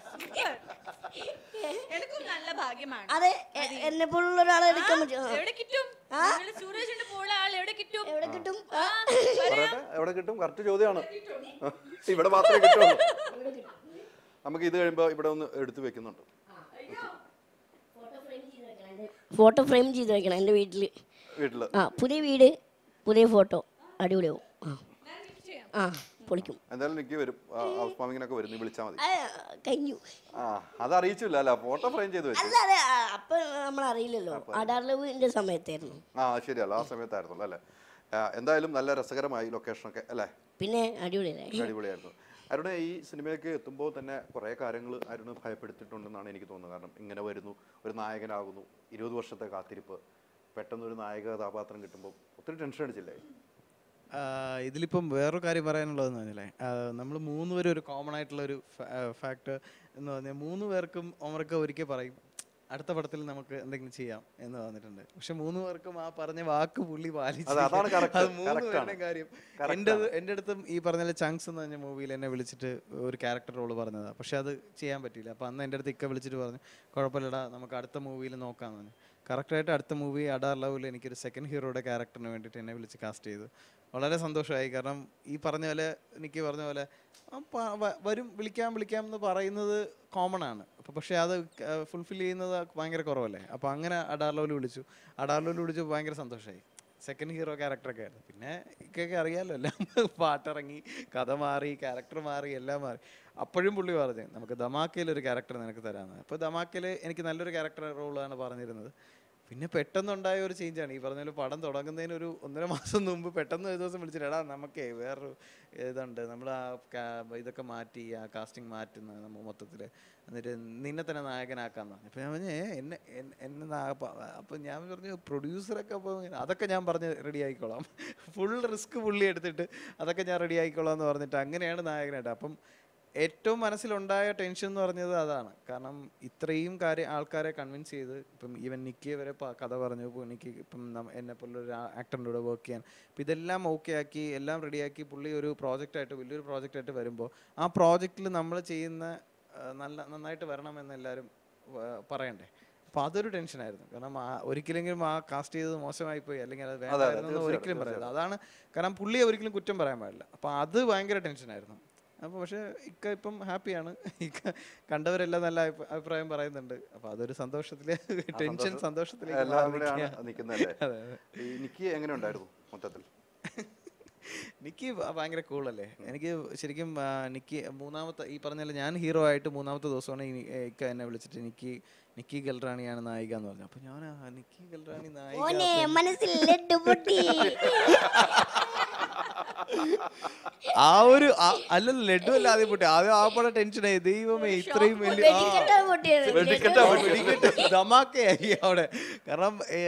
എനിക്കും നല്ല ഭാഗ്യമാണ് അതെ എ- എന്നെ പോലുള്ള ഒരാളെ എടുക്കാൻ പറ്റും ആ. എവിടെ കിട്ടും നിങ്ങള് സൂരജിന്റെ പോള ആൾ എവിടെ കിട്ടും എവിടെ കിട്ടും ആ, പറയട്ടെ എവിടെ കിട്ടും കറക്റ്റ് ചോദ്യമാണ് ഇവിടെ മാത്രമേ കിട്ടുള്ളൂ നമുക്ക് ഇത് കഴിയുമ്പോൾ ഇവിടെ ഒന്ന് എടുത്തു വെക്കുന്നുണ്ട് ഫോട്ടോ ഫ്രെയിം ചെയ്ത് വെക്കണം എൻ്റെ വീട്ടിൽ വീട്ടില് ആ പുതിയ വീട് പുതിയ ഫോട്ടോ അടിപൊളിയാവും ആ ആ പൊളിക്കും എന്തായാലും എനിക്ക് വരും ഹൗസ് വാമിങ്ങിനൊക്കെ വരും നീ വിളിച്ചാൽ മതി ആ, കഴിഞ്ഞു ആ അത് അറിയിച്ചില്ല അല്ല ഫോട്ടോ ഫ്രെയിം ചെയ്ത് വെച്ചു അല്ല അതെ ആ, അപ്പൊ നമ്മൾ അറിയില്ലല്ലോ അഡാർ ലവിന്റെ സമയത്തായിരുന്നു ആ ശരിയല്ല ആ സമയത്തായിരുന്നല്ലോ അല്ലേ ആ, എന്തായാലും നല്ല രസകരമായി ലൊക്കേഷനൊക്കെ അല്ലേ പിന്നെ അടിപൊളിയല്ലേ അടിപൊളിയായിരുന്നു അരുണ് ഈ സിനിമയ്ക്ക് എത്തുമ്പോൾ തന്നെ കുറേ കാര്യങ്ങൾ അരുണ് ഭയപ്പെടുത്തിയിട്ടുണ്ടെന്നാണ് എനിക്ക് തോന്നുന്നത് കാരണം ഇങ്ങനെ വരുന്നു ഒരു നായകനാകുന്നു ഇരുപത് വർഷത്തെ കാത്തിരിപ്പ് പെട്ടെന്ന് ഒരു നായക കഥാപാത്രം കിട്ടുമ്പോൾ ഒത്തിരി ടെൻഷൻ അടിച്ചില്ലേ ആഹ് ഇതിലിപ്പം വേറൊരു കാര്യം പറയാനുള്ളതെന്ന് പറഞ്ഞാലേ നമ്മൾ മൂന്ന് പേരും ഒരു കോമൺ ആയിട്ടുള്ള ഒരു ഫാക്ടർ എന്ന് പറഞ്ഞാൽ മൂന്ന് പേർക്കും ഒമർക്ക് ഒരിക്കൽ പറയും അടുത്ത പടത്തിൽ നമുക്ക് എന്തെങ്കിലും ചെയ്യാം എന്ന് പറഞ്ഞിട്ടുണ്ട് പക്ഷെ മൂന്ന് പേർക്കും ആ പറഞ്ഞ വാക്ക് പുള്ളി പാലിച്ചു അതെ, അതാണ് correct. അത് മൂന്ന് Correct ആണ്. പേരുടെയും കാര്യം എൻ്റെ എൻ്റെ അടുത്തും ഈ പറഞ്ഞ ചങ്സ് എന്ന് പറഞ്ഞ മൂവിയിൽ എന്നെ വിളിച്ചിട്ട് ഒരു ക്യാരക്ടർ റോള് പറഞ്ഞതാണ് പക്ഷെ അത് ചെയ്യാൻ പറ്റിയില്ല അപ്പോൾ അന്ന് എൻ്റെ അടുത്ത് ഇക്ക വിളിച്ചിട്ട് പറഞ്ഞു കുഴപ്പമില്ലടാ നമുക്ക് അടുത്ത മൂവിയിൽ നോക്കാമെന്ന് പറഞ്ഞു കറക്റ്റായിട്ട് അടുത്ത മൂവി അഡാർ ലവിൽ എനിക്കൊരു സെക്കൻഡ് ഹീറോയുടെ ക്യാരക്ടറിന് വേണ്ടിയിട്ട് എന്നെ വിളിച്ച് കാസ്റ്റ് ചെയ്തു വളരെ സന്തോഷമായി കാരണം ഈ പറഞ്ഞ പോലെ എനിക്ക് പറഞ്ഞ പോലെ ആ പ- വ- വരും വിളിക്കാം വിളിക്കാം എന്ന് പറയുന്നത് കോമൺ ആണ് അപ്പോൾ പക്ഷേ അത് ഫുൾഫിൽ ചെയ്യുന്നത് ഭയങ്കര കുറവല്ലേ അപ്പോൾ അങ്ങനെ അഡാർ ലവിൽ വിളിച്ചു അഡാർ ലവിൽ വിളിച്ചു ഭയങ്കര സന്തോഷമായി സെക്കൻഡ് ഹീറോ ക്യാരക്ടറൊക്കെ ആയിരുന്നു പിന്നെ ഇക്കൊക്കെ അറിയാമല്ലോ എല്ലാം പാട്ടിറങ്ങി കഥ മാറി ക്യാരക്ടർ മാറി എല്ലാം മാറി അപ്പോഴും പുള്ളി പറഞ്ഞു നമുക്ക് ധമാക്കയിൽ ഒരു ക്യാരക്ടർ നിനക്ക് തരാമെന്ന് അപ്പോൾ ധമാക്കയിൽ എനിക്ക് നല്ലൊരു ക്യാരക്ടർ റോളാണ് പറഞ്ഞിരുന്നത് പിന്നെ പെട്ടെന്നുണ്ടായ ഒരു ചേഞ്ചാണ് ഈ പറഞ്ഞ പോലെ പടം തുടങ്ങുന്നതിന് ഒരു ഒന്നര മാസം മുമ്പ് പെട്ടെന്ന് ഒരു ദിവസം വിളിച്ചിട്ട് എടാ നമുക്കേ വേറൊരു ഇതുണ്ട് നമ്മൾ ആ കാ- ഇതൊക്കെ മാറ്റി ആ കാസ്റ്റിംഗ് മാറ്റുന്ന നമ്മൾ മൊത്തത്തിൽ എന്നിട്ട് നിന്നെ തന്നെ നായകനാക്കാന്ന് പറഞ്ഞു അപ്പോൾ ഞാൻ പറഞ്ഞു "ഏ, എന്നെ എന്നെ- എന്നെ അപ്പോൾ ഞാൻ പറഞ്ഞു പ്രൊഡ്യൂസറൊക്കെ അപ്പോൾ അതൊക്കെ ഞാൻ പറഞ്ഞ് റെഡി ആയിക്കോളാം ഫുൾ റിസ്ക് പുള്ളി എടുത്തിട്ട് അതൊക്കെ ഞാൻ റെഡി ആയിക്കോളാം എന്ന് പറഞ്ഞിട്ട് അങ്ങനെയാണ് നായകനായിട്ട് അപ്പം ഏറ്റവും മനസ്സിലുണ്ടായ ടെൻഷൻ എന്ന് പറഞ്ഞത് അതാണ് കാരണം ഇത്രയും കാര്യം ആൾക്കാരെ കൺവിൻസ് ചെയ്ത് ഇപ്പം ഈവൻ നിക്കി വരെ പ- കഥ പറഞ്ഞു ഇപ്പോൾ എനിക്ക് ഇപ്പം നം- എന്നെ പോലെ ഒരു ആക്ടറിൻ്റെ കൂടെ വർക്ക് ചെയ്യാൻ അപ്പം ഇതെല്ലാം ഓക്കെ ആക്കി എല്ലാം റെഡിയാക്കി പുള്ളി ഒരു പ്രോജക്റ്റായിട്ട് വലിയൊരു പ്രോജക്റ്റായിട്ട് വരുമ്പോൾ ആ പ്രോജക്റ്റിൽ നമ്മൾ ചെയ്യുന്ന ആ, നല്ല നന്നായിട്ട് വരണമെന്ന് എല്ലാവരും ആ, പറയണ്ടേ അപ്പോൾ അതൊരു ടെൻഷനായിരുന്നു കാരണം ആ ഒരിക്കലെങ്കിലും ആ കാസ്റ്റ് ചെയ്തത് മോശമായി പോയി അല്ലെങ്കിൽ അത് വേണ്ടായിരുന്നു എന്ന് ഒരിക്കലും പറയരുത് അതാണ് കാരണം പുള്ളിയെ ഒരിക്കലും കുറ്റം പറയാൻ പാടില്ല അപ്പോൾ അത് ഭയങ്കര ടെൻഷനായിരുന്നു അപ്പോൾ പക്ഷേ ഇക്ക ഇപ്പം ഹാപ്പിയാണ് ഇക്ക കണ്ടവരെല്ലാം നല്ല അഭിപ്രായ- അഭിപ്രായം പറയുന്നുണ്ട് അപ്പോൾ അതൊരു സന്തോഷത്തില് ടെൻഷൻ സന്തോഷത്തിലേക്ക് എല്ലാം മാറി കൂടെയാണ് നിൽക്കുകയാണ്. നിൽക്കുന്നതല്ലേ അതെ, അതെ. ഈ നിക്കി എങ്ങനെ ഉണ്ടായിരുന്നു മൊത്തത്തിൽ നിക്കി ഭ- ഭയങ്കര കൂളല്ലേ എനിക്ക് ശരിക്കും ആ, നിക്കി മൂന്നാമത്തെ ഈ പറഞ്ഞ പോലെ ഞാൻ ഹീറോ ആയിട്ട് മൂന്നാമത്തെ ദിവസമാണ് ഈ ഏ, ഇക്ക എന്നെ വിളിച്ചിട്ട് നിക്കി നിക്കി ഗൽറാണിയാണ് നായിക എന്ന് പറഞ്ഞു അപ്പൊ ഞാൻ ആ, നിക്കി ഗൽറാണി നായിക ഓനെ മനസ്സിൽ ലഡ്ഡു പൊട്ടി ആ ഒരു ആ- അല്ലല്ല ലഡു അല്ല ആദ്യം പൊട്ടി ആദ്യം ആ പടം ടെൻഷനായി ദൈവമേ ഇത്രയും വലിയ ആ. വെടിക്കെട്ടാ പൊട്ടിയത് വെടിക്കെട്ടാ ആ, വെടിക്കെട്ട് ധമാക്കയായി അവിടെ കാരണം ഏ,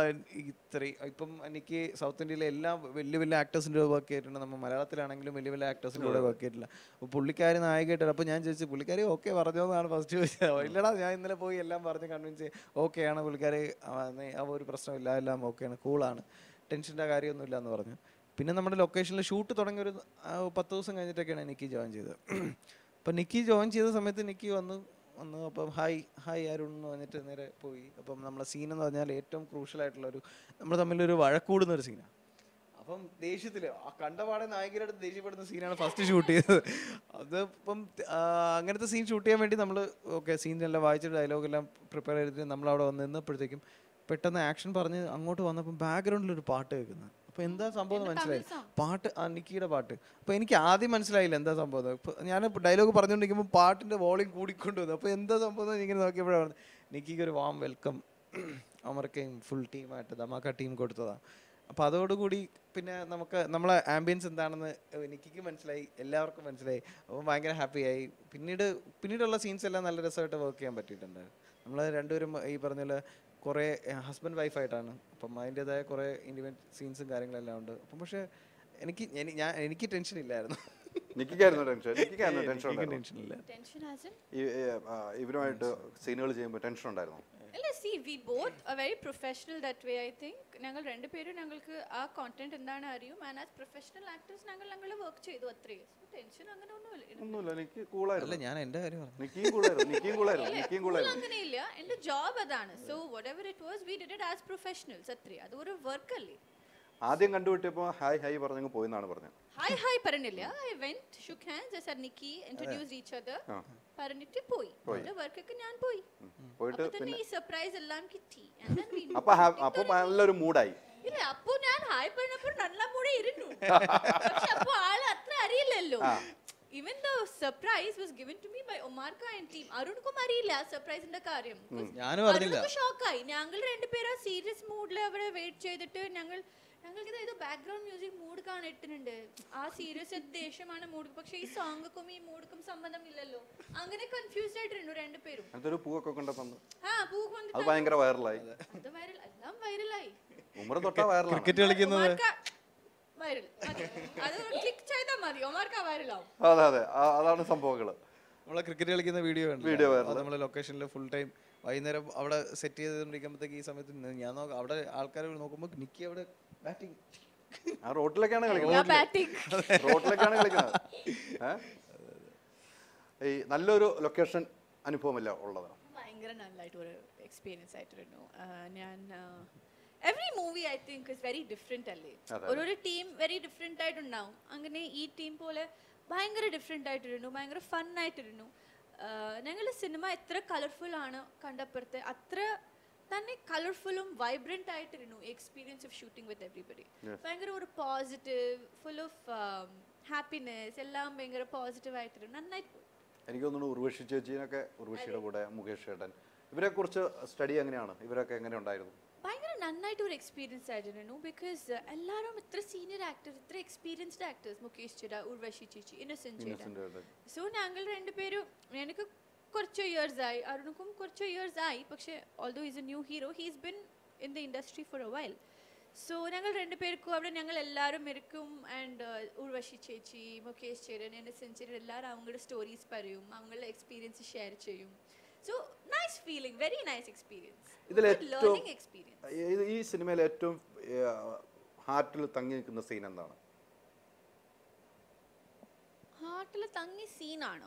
ഇത്രയും ഇപ്പം എനിക്ക് സൗത്ത് ഇന്ത്യയിലെ എല്ലാ വലിയ വലിയ ആക്ടേഴ്സിൻ്റെ വർക്ക് ചെയ്തിട്ടുണ്ട് നമ്മൾ മലയാളത്തിലാണെങ്കിലും വലിയ വലിയ ആക്ടേഴ്സിൻ്റെ കൂടെ വർക്ക് ചെയ്തിട്ടില്ല അപ്പോൾ പുള്ളിക്കാരി നായികയായിട്ടാണ് അപ്പോൾ ഞാൻ ചോദിച്ചു പുള്ളിക്കാരി ഓക്കെ പറഞ്ഞോ എന്നാണ് ഫസ്റ്റ് ചോദിച്ചത് ഇല്ലടാ ഞാൻ ഇന്നലെ പോയി എല്ലാം പറഞ്ഞ് കൺവിൻസ് ഓക്കെ ആണ് പുള്ളിക്കാരി ആ, നീ- ആ ഒരു പ്രശ്നമില്ല എല്ലാം ഓക്കെയാണ് കൂളാണ് ടെൻഷൻ്റെ കാര്യമൊന്നുമില്ല എന്ന് പറഞ്ഞു പിന്നെ നമ്മുടെ ലൊക്കേഷനിൽ ഷൂട്ട് തുടങ്ങിയ ഒരു ആ, പത്ത് ദിവസം കഴിഞ്ഞിട്ടൊക്കെയാണ് നിക്കി ജോയിൻ ചെയ്തത് അപ്പം നിക്കി ജോയിൻ ചെയ്ത സമയത്ത് നിക്കി വന്നു വന്നു അപ്പം ഹായ് ഹായ് അരുൺ എന്ന് പറഞ്ഞിട്ട് നേരെ പോയി അപ്പം നമ്മളെ സീൻ എന്ന് പറഞ്ഞാൽ ഏറ്റവും ക്രൂഷ്യൽ ആയിട്ടുള്ള ഒരു നമ്മൾ തമ്മിലൊരു വഴക്കൂടുന്ന ഒരു സീനാണ് അപ്പം ദേഷ്യത്തില് ആ കണ്ടപാടെ നായകരുടെ അടുത്ത് ദേഷ്യപ്പെടുന്ന സീനാണ് ഫസ്റ്റ് ഷൂട്ട് ചെയ്തത് അത് ഇപ്പം ആ, അങ്ങനത്തെ സീൻ ഷൂട്ട് ചെയ്യാൻ വേണ്ടി നമ്മൾ ഓക്കെ സീനെല്ലാം വായിച്ചിട്ട് ഡയലോഗെല്ലാം പ്രിപ്പയർ ചെയ്തിട്ട് നമ്മൾ അവിടെ വന്ന് നിന്നപ്പോഴത്തേക്കും പെട്ടെന്ന് ആക്ഷൻ പറഞ്ഞ് അങ്ങോട്ട് വന്നപ്പം ബാക്ക്ഗ്രൗണ്ടിൽ ഒരു പാട്ട് കേൾക്കുന്നത് അപ്പോൾ എന്താ സംഭവം എന്ന് മനസ്സിലായി പാട്ട് ആ നിക്കിയുടെ പാട്ട് അപ്പോൾ എനിക്ക് ആദ്യം മനസ്സിലായില്ല എന്താ സംഭവം എന്ന്. ഇപ്പൊ ഞാൻ ഡയലോഗ് പറഞ്ഞുകൊണ്ടിരിക്കുമ്പോൾ പാട്ടിൻ്റെ വോളിയം കൂടിക്കൊണ്ട് വന്നു അപ്പോൾ എന്താ സംഭവം എന്ന് ഇങ്ങനെ നോക്കിയപ്പോഴാണ് നിക്കിക്ക് ഒരു വാം വെൽക്കം അമർക്കയും ഫുൾ ടീമായിട്ട് ധമാക്ക ടീം കൊടുത്തതാണ് അപ്പോൾ അതോടുകൂടി പിന്നെ നമുക്ക് നമ്മളെ ആംബിയൻസ് എന്താണെന്ന് എനിക്കിക്ക് മനസ്സിലായി എല്ലാവർക്കും മനസ്സിലായി അപ്പോൾ ഭയങ്കര ഹാപ്പിയായി പിന്നീട് പിന്നീടുള്ള സീൻസ് എല്ലാം നല്ല രസമായിട്ട് വർക്ക് ചെയ്യാൻ പറ്റിയിട്ടുണ്ട് നമ്മൾ രണ്ടുപേരും ഈ പറഞ്ഞ പോലെ കുറേ ഹസ്ബൻഡ് വൈഫായിട്ടാണ് അപ്പം അതിൻ്റെതായ കുറേ ഇൻറ്റിമേറ്റ് സീൻസും കാര്യങ്ങളെല്ലാം ഉണ്ട് അപ്പം പക്ഷേ എനിക്ക് എനി- ഞാൻ എനിക്ക് ടെൻഷൻ ഇല്ലായിരുന്നു നിക്കിക്കായിരുന്നു ടെൻഷൻ നിക്കിക്കായിരുന്നു ടെൻഷൻ എനിക്ക് ഉണ്ടായിരുന്നു ടെൻഷൻ ഇല്ല ടെൻഷൻ ആസ് ഇൻ ഈ ഈ, ആ, ഇവരുമായിട്ട് സീനുകൾ ചെയ്യുമ്പോൾ ടെൻഷൻ ഉണ്ടായിരുന്നു അല്ല see we both a very professional that way I think ഞങ്ങൾ രണ്ടുപേരും ഞങ്ങൾക്ക് ആ കോണ്ടന്റ് എന്താണ് അറിയും ആൻഡ് ആസ് പ്രൊഫഷണൽ ആക്ടേഴ്സ് ഞങ്ങൾ ഞങ്ങൾ വർക്ക് ചെയ്തു അത്രയും ടെൻഷൻ അങ്ങനെ ഒന്നുമില്ല ഒന്നുമില്ല നിക്കി അല്ല കൂളായിരുന്നു ഞാൻ എൻ്റെ കാര്യം പറഞ്ഞു നിക്കിയും കൂളായിരുന്നു നിക്കിയും കൂളായിരുന്നു നിക്കിയും കൂളായിരുന്നു അങ്ങനെയില്ല എന്റെ ജോബ് അതാണ് so whatever it was we did it as professionals അത്രയും അത് ഒരു വർക്ക് അല്ലേ ആദ്യം കണ്ടുപിട്ടിയപ്പോൾ ഹായ് ഹായ് പറഞ്ഞങ്ങ് പോയെന്നാണ് പറഞ്ഞത് ഹായ് ഹായ് പറഞ്ഞില്ല I went shook hands sir നിക്കി ഇൻട്രൊഡ്യൂസ് ഈച്ച് അതർ ആ. പറഞ്ഞിട്ട് പോയി എന്റെ വർക്കൊക്കെ ഞാൻ പോയി പോയിട്ട് അപ്പൊ തന്നെ ഈ സർപ്രൈസ് എല്ലാം കിട്ടി And then we അപ്പൊ ഹാ- അപ്പൊ നല്ലൊരു മൂഡായി ഇല്ല അപ്പൊ ഞാൻ ഹായ് പറഞ്ഞപ്പോ നല്ല മൂടെ ഇരുന്നു പക്ഷെ അപ്പൊ ആള് അത്ര അറിയില്ലല്ലോ even the surprise was given to me by ഒമാർക്ക ആൻഡ് ടീം അരുൺക്കും അറിയില്ല സർപ്രൈസിന്റെ കാര്യം ഞാനും അറിഞ്ഞില്ല ഷോക്കായി ഞങ്ങൾ രണ്ടുപേരും സീരിയസ് മൂഡിൽ അവിടെ വെയിറ്റ് ചെയ്തിട്ട് ഞങ്ങൾ ഞങ്ങൾക്ക് ഇത് ബാക്ക്ഗ്രൗണ്ട് മ്യൂസിക് മൂഡ് കാണിട്ടുണ്ട് ആ സീരിയസ് ദേഷ്യമാണ് മൂഡ് പക്ഷെ ഈ സോങ്ങുക്കും ഈ മൂഡുക്കും സംബന്ധമില്ലല്ലോ അങ്ങനെ കൺഫ്യൂസ്ഡ് ആയിട്ടുണ്ട് രണ്ടുപേരും അതൊരു പൂവൊക്കെ കൊണ്ട് തന്നു ആ പൂ അത് ഭയങ്കര വൈറലായി അത് വൈറൽ എല്ലാം വൈറലായി ഉമ്മർ തൊട്ടാ വൈറലാണ് ക്രിക്കറ്റ് കളിക്കുന്നത് വൈറൽ അത് ക്ലിക്ക് ചെയ്താൽ മതി ഒമാർക്ക വൈറലാവും അതെ അതെ ആ- അതാണ് സംഭവങ്ങള് നമ്മളെ ക്രിക്കറ്റ് കളിക്കുന്ന വീഡിയോ ഉണ്ട് Video viral. അത് നമ്മളെ ലൊക്കേഷനിൽ ഫുൾ ടൈം വൈകുന്നേരം അവിടെ സെറ്റ് ചെയ്തുകൊണ്ടിരിക്കുമ്പോഴത്തേക്ക് ഈ സമയത്ത് നി- ഞാൻ നോക്കാം അവിടെ ആൾക്കാർ നോക്കുമ്പോൾ നിക്കി അവിടെ ബാറ്റിംഗ് ആ റോട്ടിലേക്കാണ് ഞാൻ കളിക്കുന്നത് ബാറ്റിംഗ് റോട്ടിലേക്കാണ് കളിക്കുന്നത് ഏ? ഈ നല്ലൊരു ലൊക്കേഷൻ അനുഭവമല്ല ഉള്ളത് ഭയങ്കര നല്ലതായിട്ട് ഒരു എക്സ്പീരിയൻസ് ആയിട്ടിരുന്നു ആ, ഞാൻ every movie I think is very different അല്ലേ അതെ. ഓരോരോ ടീം വെരി ഡിഫറെൻ്റ് ആയിട്ടുണ്ടാവും അങ്ങനെ ഈ ടീം പോലെ ഭയങ്കര ഡിഫറെൻ്റ് ആയിട്ടിരുന്നു ഭയങ്കര ഫൺ ആയിട്ടിരുന്നു ഞങ്ങൾ സിനിമ എത്ര കളർഫുൾ ആണ് കണ്ടപ്പുറത്ത് അത്ര തന്നെ കളർഫുള്ളും വൈബ്രന്റ് ആയിട്ടിരുന്നു experience of shooting with everybody Yes. ഭയങ്കര ഒരു പോസിറ്റീവ് ഫുൾ ഓഫ് ഹാപ്പിനെസ് എല്ലാം ഭയങ്കര പോസിറ്റീവ് ആയിട്ടിരുന്നു നന്നായിട്ട് പോയി എനിക്ക് തോന്നുന്നു ഉർവശി ചേച്ചീനൊക്കെ ഉർവശിയുടെ കൂടെ മുകേഷ് ചേട്ടൻ ഇവരെ കുറിച്ച് സ്റ്റഡി എങ്ങനെയാണ് ഇവരൊക്കെ എങ്ങനെ ഉണ്ടായിരുന്നു ഭയങ്കര നന്നായിട്ട് ഒരു എക്സ്പീരിയൻസ് ആയിരുന്നു ബിക്കോസ് എല്ലാവരും ഇത്ര സീനിയർ ആക്ടേഴ്സ് ഇത്ര എക്സ്പീരിയൻസ്ഡ് ആക്ടേഴ്സ് മുകേഷ് ചേട്ട ഉർവശി ചേച്ചി ഇന്നസെന്റ് ചേട്ടൻ ഇന്നസെന്റ് ചേട്ടൻ സോ ഞങ്ങൾ രണ്ടുപേരും എനിക്ക് കുറച്ച് ഇയേഴ്സ് ആയി അരുണക്കും കുറച്ച് ഇയേഴ്സ് ആയി പക്ഷേ although is a new hero he's been in the industry for a while so ഞങ്ങൾ രണ്ടുപേർക്കും അവിടെ ഞങ്ങൾ എല്ലാവരും ഇരിക്കും ആൻഡ് ഉർവശി ചേച്ചി മുകേഷ് ചേരൻ എൻ്റെ സെഞ്ചുറി എല്ലാവരും അവങ്ങളുടെ സ്റ്റോറീസ് പറയും അവങ്ങളുടെ എക്സ്പീരിയൻസ് ഷെയർ ചെയ്യും so nice feeling very nice experience ഇതിൽ ഏറ്റവും ലേണിംഗ് എക്സ്പീരിയൻസ് ഈ- ഈ സിനിമയിൽ ഏറ്റവും ഹാർട്ടിൽ തങ്ങി നിൽക്കുന്ന സീൻ എന്താണ് ഹാർട്ടിൽ തങ്ങി സീനാണോ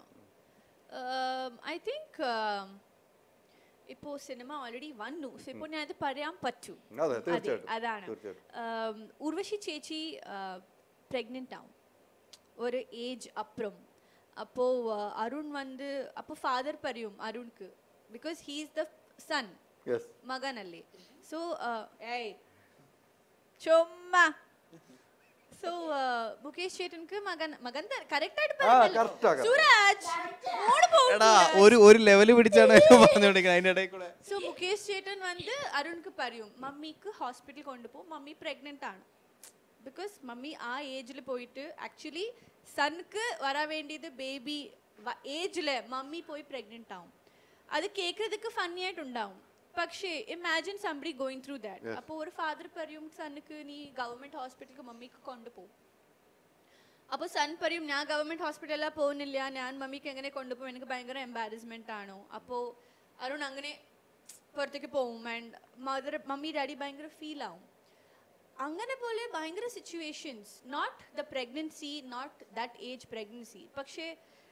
ഐ തിങ്ക് ഇപ്പോ സിനിമ ഓൾറെഡി വന്നു സോ ഇപ്പോൾ ഞാൻ അത് പറയാൻ പറ്റൂ അതെ തീർച്ചയായിട്ടും അതാണ് തീർച്ചയായിട്ടും Um, ഉർവശി ചേച്ചി പ്രഗ്നൻ്റ് ആവും ഒരു ഏജ് അപ്പുറം അപ്പോൾ അരുൺ வந்து അപ്പോൾ ഫാദർ പറയും അരുൺക്ക് because he's the son yes മകനല്ലേ സോ ഏയ് ചുമ്മാ സോ മുകേഷ് ചേട്ടൻക്ക് മകൻ മകൻ കറക്റ്റ് ആയിട്ട് ആ പറഞ്ഞല്ലോ. കറക്റ്റാ സൂരജ് മോള് പോകും എടാ ഒരു ഒരു ലെവല് പിടിച്ചാണ് പറഞ്ഞുകൊണ്ടിരിക്കുന്നത് അതിന്റെ ഇടയിൽ കൂടെ സോ മുകേഷ് ചേട്ടൻ வந்து അരുൺക്ക് പറയും മമ്മിക്ക് ഹോസ്പിറ്റൽ കൊണ്ടുപോകും മമ്മി പ്രഗ്നന്റ് ആണ് ബിക്കോസ് മമ്മി ആ ഏജിൽ പോയിട്ട് ആക്ച്വലി സൺക്ക് വരാൻ വേണ്ടിയത് ബേബി ഏജില് മമ്മി പോയി പ്രഗ്നന്റ് ആവും അത് കേൾക്കുന്നതൊക്കെ ഫണ്ണി ആയിട്ടുണ്ടാവും പക്ഷേ imagine somebody going through that Yes. അപ്പോൾ ഒരു ഫാദർ പറയും സണ്ണിക്ക് നീ ഗവൺമെന്റ് ഹോസ്പിറ്റലിൽ മമ്മിക്ക് കൊണ്ടുപോകും അപ്പോൾ സൺ പറയും ഞാൻ ഗവൺമെന്റ് ഹോസ്പിറ്റലിൽ പോകുന്നില്ല ഞാൻ മമ്മിക്ക് എങ്ങനെ കൊണ്ടുപോകും എനിക്ക് ഭയങ്കര എംബാരസ്മെന്റ് ആണോ അപ്പോൾ അരുൺ അങ്ങനെ പുറത്തേക്ക് പോകും ആൻഡ് മദർ മമ്മി ഡാഡി ഭയങ്കര ഫീൽ ആവും അങ്ങനെ പോലെ ഭയങ്കര situations not the pregnancy not that age pregnancy പക്ഷേ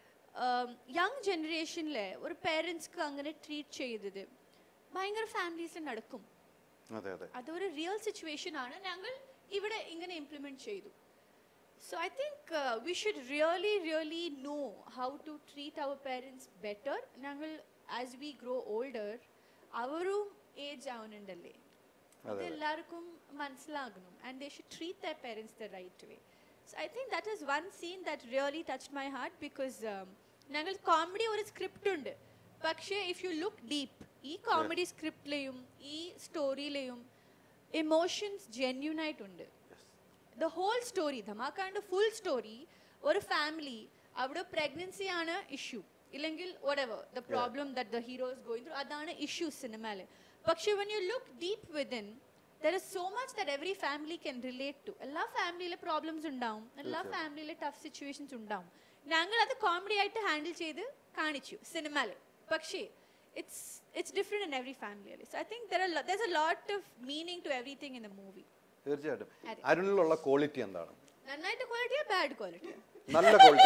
യങ് ജനറേഷനിലെ ഒരു പേരൻസ്ക്ക് അങ്ങനെ ട്രീറ്റ് ചെയ്തത് ഭയങ്കര ഫാമിലീസിൽ നടക്കും അതെ അതെ അതൊരു റിയൽ സിറ്റുവേഷൻ ആണ് ഞങ്ങൾ ഇവിടെ ഇങ്ങനെ ഇംപ്ലിമെന്റ് ചെയ്തു so I think we should really really know how to treat our parents better ഞങ്ങൾ ആസ് വി ഗ്രോ ഓൾഡർ അവരും ഏജ് ആവുന്നുണ്ടല്ലേ അത് എല്ലാവർക്കും മനസ്സിലാകണം and they should treat the parents the right way so I think that is one scene that really touch my heart because ഞങ്ങൾ കോമഡി ഒരു സ്ക്രിപ്റ്റ് ഉണ്ട് പക്ഷേ ഇഫ് യു ലുക്ക് ഡീപ്പ് ഈ കോമഡി സ്ക്രിപ്റ്റിലെയും ഈ സ്റ്റോറിയിലെയും ഇമോഷൻസ് ജെന്യൂൻ ആയിട്ടുണ്ട് ദ ഹോൾ സ്റ്റോറി ധമാക്കാണ്ട് ഫുൾ സ്റ്റോറി ഒരു ഫാമിലി അവിടെ പ്രഗ്നൻസി ആണ് ഇഷ്യൂ ഇല്ലെങ്കിൽ whatever the problem that the hero is going through അതാണ് ഇഷ്യൂ സിനിമയില് പക്ഷേ when you look deep within there is so much that every family can relate to എല്ലാ ഫാമിലിയിലെ പ്രോബ്ലംസ് ഉണ്ടാവും എല്ലാ ഫാമിലിയിലെ ടഫ് സിറ്റുവേഷൻസ് ഉണ്ടാവും ഞങ്ങൾ അത് കോമഡി ആയിട്ട് ഹാൻഡിൽ ചെയ്ത് കാണിച്ചു സിനിമയില് പക്ഷേ it's it's different in every family so I think there there a lot of meaning to everything in the movie തീർച്ചയായിട്ടും അതെ. അരുണിലുള്ള ക്വാളിറ്റി എന്താണ് നന്നായിട്ട് ക്വാളിറ്റിയാ ബാഡ് ക്വാളിറ്റിയാ നല്ല ക്വാളിറ്റി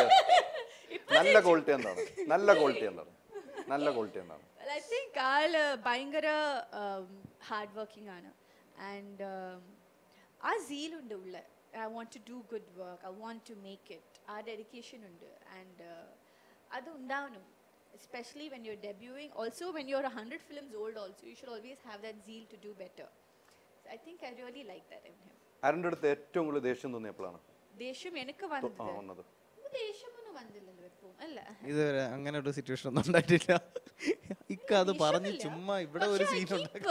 നല്ല ക്വാളിറ്റി എന്താണ് നല്ല ക്വാളിറ്റി എന്താണ് നല്ല ക്വാളിറ്റി എന്താണ് ഐ തിങ്ക് ആള് ഭയങ്കര ഹാർഡ് വർക്കിംഗ് ആണ് ആൻഡ് ആ സീലുണ്ട് ഉള്ള I want to do good work I want to make it ആ ഡെഡിക്കേഷൻ ഉണ്ട് ആൻഡ് അത് ഉണ്ടാവണം especially when you're debuting also when you're hundred films old also you should always have that zeal to do better I think I really like that in him അരുണിന്റെ അടുത്ത് ഏറ്റവും കൂടുതൽ ദേഷ്യം തോന്നിയപ്പോഴാണ് ദേഷ്യം എനിക്ക് ആ വന്നത് വന്നത് ദേഷ്യമൊന്നും വന്നില്ലല്ലോ ഇപ്പം അല്ല ഇതുവരെ അങ്ങനെ ഒരു സിറ്റുവേഷൻ ഒന്നും ഉണ്ടായിട്ടില്ല ഇക്ക അത് പറഞ്ഞ് ചുമ്മാ ഇവിടെ ഒരു സീൻ ഉണ്ടാക്കി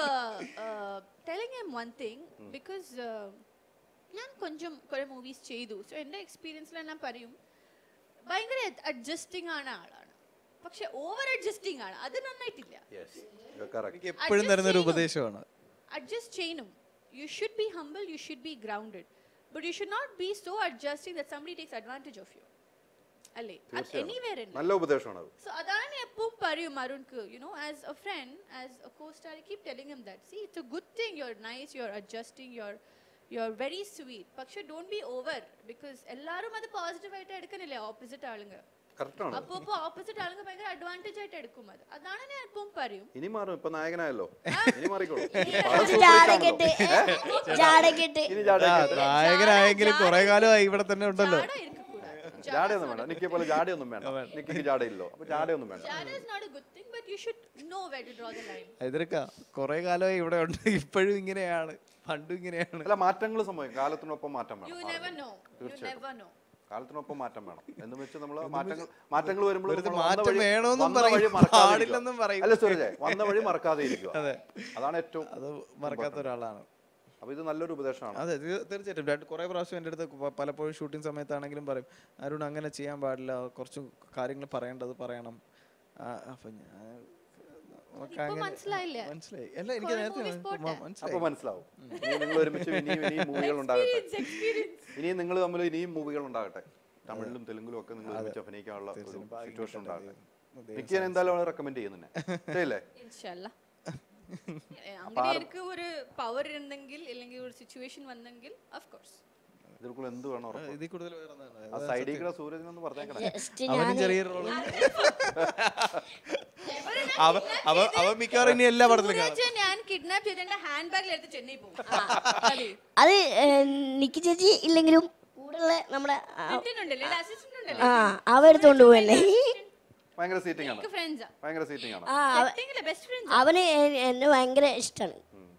telling him one thing because uh, ഞാൻ കൊഞ്ചം കുറെ മൂവീസ് ചെയ്തു സോ എൻ്റെ എക്സ്പീരിയൻസിൽ ഞാൻ പറയും ഭയങ്കര അഡ്ജസ്റ്റിംഗ് ആണ് ആളാണ് പക്ഷെ ഓവർ അഡ്ജസ്റ്റിംഗ് ആണ് അത് നന്നായിട്ടില്ല കറക്റ്റ് എനിക്ക് എപ്പോഴും തരുന്ന ഒരു ഉപദേശമാണ് അഡ്ജസ്റ്റ് ചെയ്യണം you should be humble you should be grounded but you should not be so adjusting that somebody takes advantage of you അല്ലേ എനിവേർ നല്ല ഉപദേശമാണ് അത് So അതാണ് ഞാൻ എപ്പോഴും പറയും അരുൺക്ക് you know as a friend as a co-star I keep telling him that see it's a good thing you're nice you're adjusting you're you're very sweet പക്ഷെ don't be over because എല്ലാരും അത് പോസിറ്റീവ് ആയിട്ട് എടുക്കണില്ലേ ഓപ്പോസിറ്റ് ആളുങ്ങൾ കറക്റ്റാണ് അപ്പൊ ഇപ്പൊ ഓപ്പോസിറ്റ് ആളുകൾ ഭയങ്കര അഡ്വാൻറ്റേജ് ആയിട്ട് എടുക്കും അത് അതാണ് ഞാൻ എപ്പോഴും പറയും ഇനി മാറും ഇപ്പൊ നായകനായല്ലോ ഇനി മാറിക്കോളൂ ജാടകെട്ട് ജാടകെട്ട് ഇനി ആ, ചാടകെട്ട് നായകനായെങ്കിലും കുറെ കാലമായി ഇവിടെ തന്നെ ഉണ്ടല്ലോ ചാട ഇരിക്കക്കൂടാ ജാടയൊന്നും വേണ്ട നിക്കിയെ പോലെ ജാടയൊന്നും വേണ്ട നിക്കിക്ക് ജാടയില്ലോ അപ്പൊ ജാടയൊന്നും വേണ്ട Jada is not a good thing, but you should know where to draw the line. എതിർക്ക കുറെ കാലമായി ഇവിടെ ഉണ്ട് ഇപ്പോഴും ഇങ്ങനെയാണ് പണ്ടും ഇങ്ങനെയാണ് അല്ല മാറ്റങ്ങൾ സംഭവിക്കും കാലത്തിനൊപ്പം മാറ്റം വേണം You never know. You never know. കാലത്തിനൊപ്പം മാറ്റം വേണം എന്ന് വെച്ച് നമ്മൾ മാറ്റങ്ങൾ മാറ്റങ്ങൾ വരുമ്പോൾ വെറുതെ നമ്മൾ വന്ന മാറ്റം വഴി- വേണമെന്നും വന്ന പറയും, വഴി മറക്കാതെ പാടില്ലെന്നും ഇരിക്കുക. പറയും. അല്ല സൂരജ് വന്ന വഴി മറക്കാതെ ഇരിക്കുക അതെ. അതാണ് ഏറ്റവും അത് മറക്കാത്ത ഒരാളാണ് അപ്പൊ ഇത് നല്ലൊരു ഉപദേശമാണ് അതെ തീ- തീർച്ചയായിട്ടും രണ്ട് കുറേ പ്രാവശ്യം എൻ്റെ അടുത്ത് പ- പലപ്പോഴും ഷൂട്ടിംഗ് സമയത്താണെങ്കിലും പറയും അരുൺ അങ്ങനെ ചെയ്യാൻ പാടില്ല കുറച്ച് കാര്യങ്ങൾ പറയേണ്ടത് പറയണം ആ, അപ്പൊ ഞാൻ നമുക്ക് ഇപ്പൊ അങ്ങനെ- മനസ്സിലായില്ലേ? മനസ്സിലായി അല്ല എനിക്ക് കുറേ നേരത്തെ movies മ- പോട്ടെ. അപ്പൊ മനസ്സിലായി മനസ്സിലാവും ഇനി നിങ്ങൾ ഒരുമിച്ച് ഇനിയും ഇനിയും മൂവികൾ ഉണ്ടാകട്ടെ Experience, experience. ഇനിയും നിങ്ങൾ തമ്മിൽ ഇനിയും മൂവികൾ ഉണ്ടാകട്ടെ തമിഴിലും തെലുങ്കിലും ഒക്കെ നിങ്ങൾ ഒരുമിച്ച് അഭിനയിക്കാനുള്ള ഒരു തീർച്ചയായും. ഭാഗ്യം സിറ്റുവേഷൻ കിട്ടട്ടെ ഉണ്ടാകട്ടെ ദൈവം. എനിക്ക് ഞാൻ എന്തായാലും റെക്കമെൻഡ് ചെയ്യുന്നുണ്ട് ശരിയല്ലേ Inshallah. ഏ, അങ്ങനെ എനിക്ക് ഒരു പവർ ഉണ്ടെങ്കിൽ അല്ലെങ്കിൽ ഒരു സിറ്റുവേഷൻ വന്നെങ്കിൽ ഓഫ് കോഴ്സ് ഇതിൽക്കുള്ള എന്ത് വേണം ഉറപ്പ് ഇതിൽ കൂടുതൽ വേറെ എന്താണ്? ആ സൈഡിൽ കൂടെ സൂരജിനൊന്ന് പറഞ്ഞേക്കണേ ജസ്റ്റ് അവനും ഞാൻ ചെറിയൊരു റോൾ അവ അവ അവ മിക്കവാറും ഇനി എല്ലാ പടത്തിലും കാണും സൂരജ് ഞാൻ കിഡ്നാപ്പ് ചെയ്ത് എന്റെ ഹാൻഡ് ബാഗിൽ എടുത്ത് ചെന്നൈ പോകും അതെ അത് ഏഹ്, നിക്കി ചേച്ചി ഇല്ലെങ്കിലും കൂടുതൽ നമ്മുടെ ആ- ഉണ്ടല്ലേ അസിസ്റ്റന്റ് ഉണ്ടല്ലേ ആ അവ എടുത്തോണ്ട് പോവല്ലേ ഭയങ്കര സീറ്റിംഗ് ആണ് എനിക്ക് ഫ്രണ്ട്സാ ഭയങ്കര സീറ്റിംഗ് ആണ് ആ അവ- ബെസ്റ്റ് ഫ്രണ്ട്സ് അവന് എ- എന്നെ ഭയങ്കര ഇഷ്ടമാണ്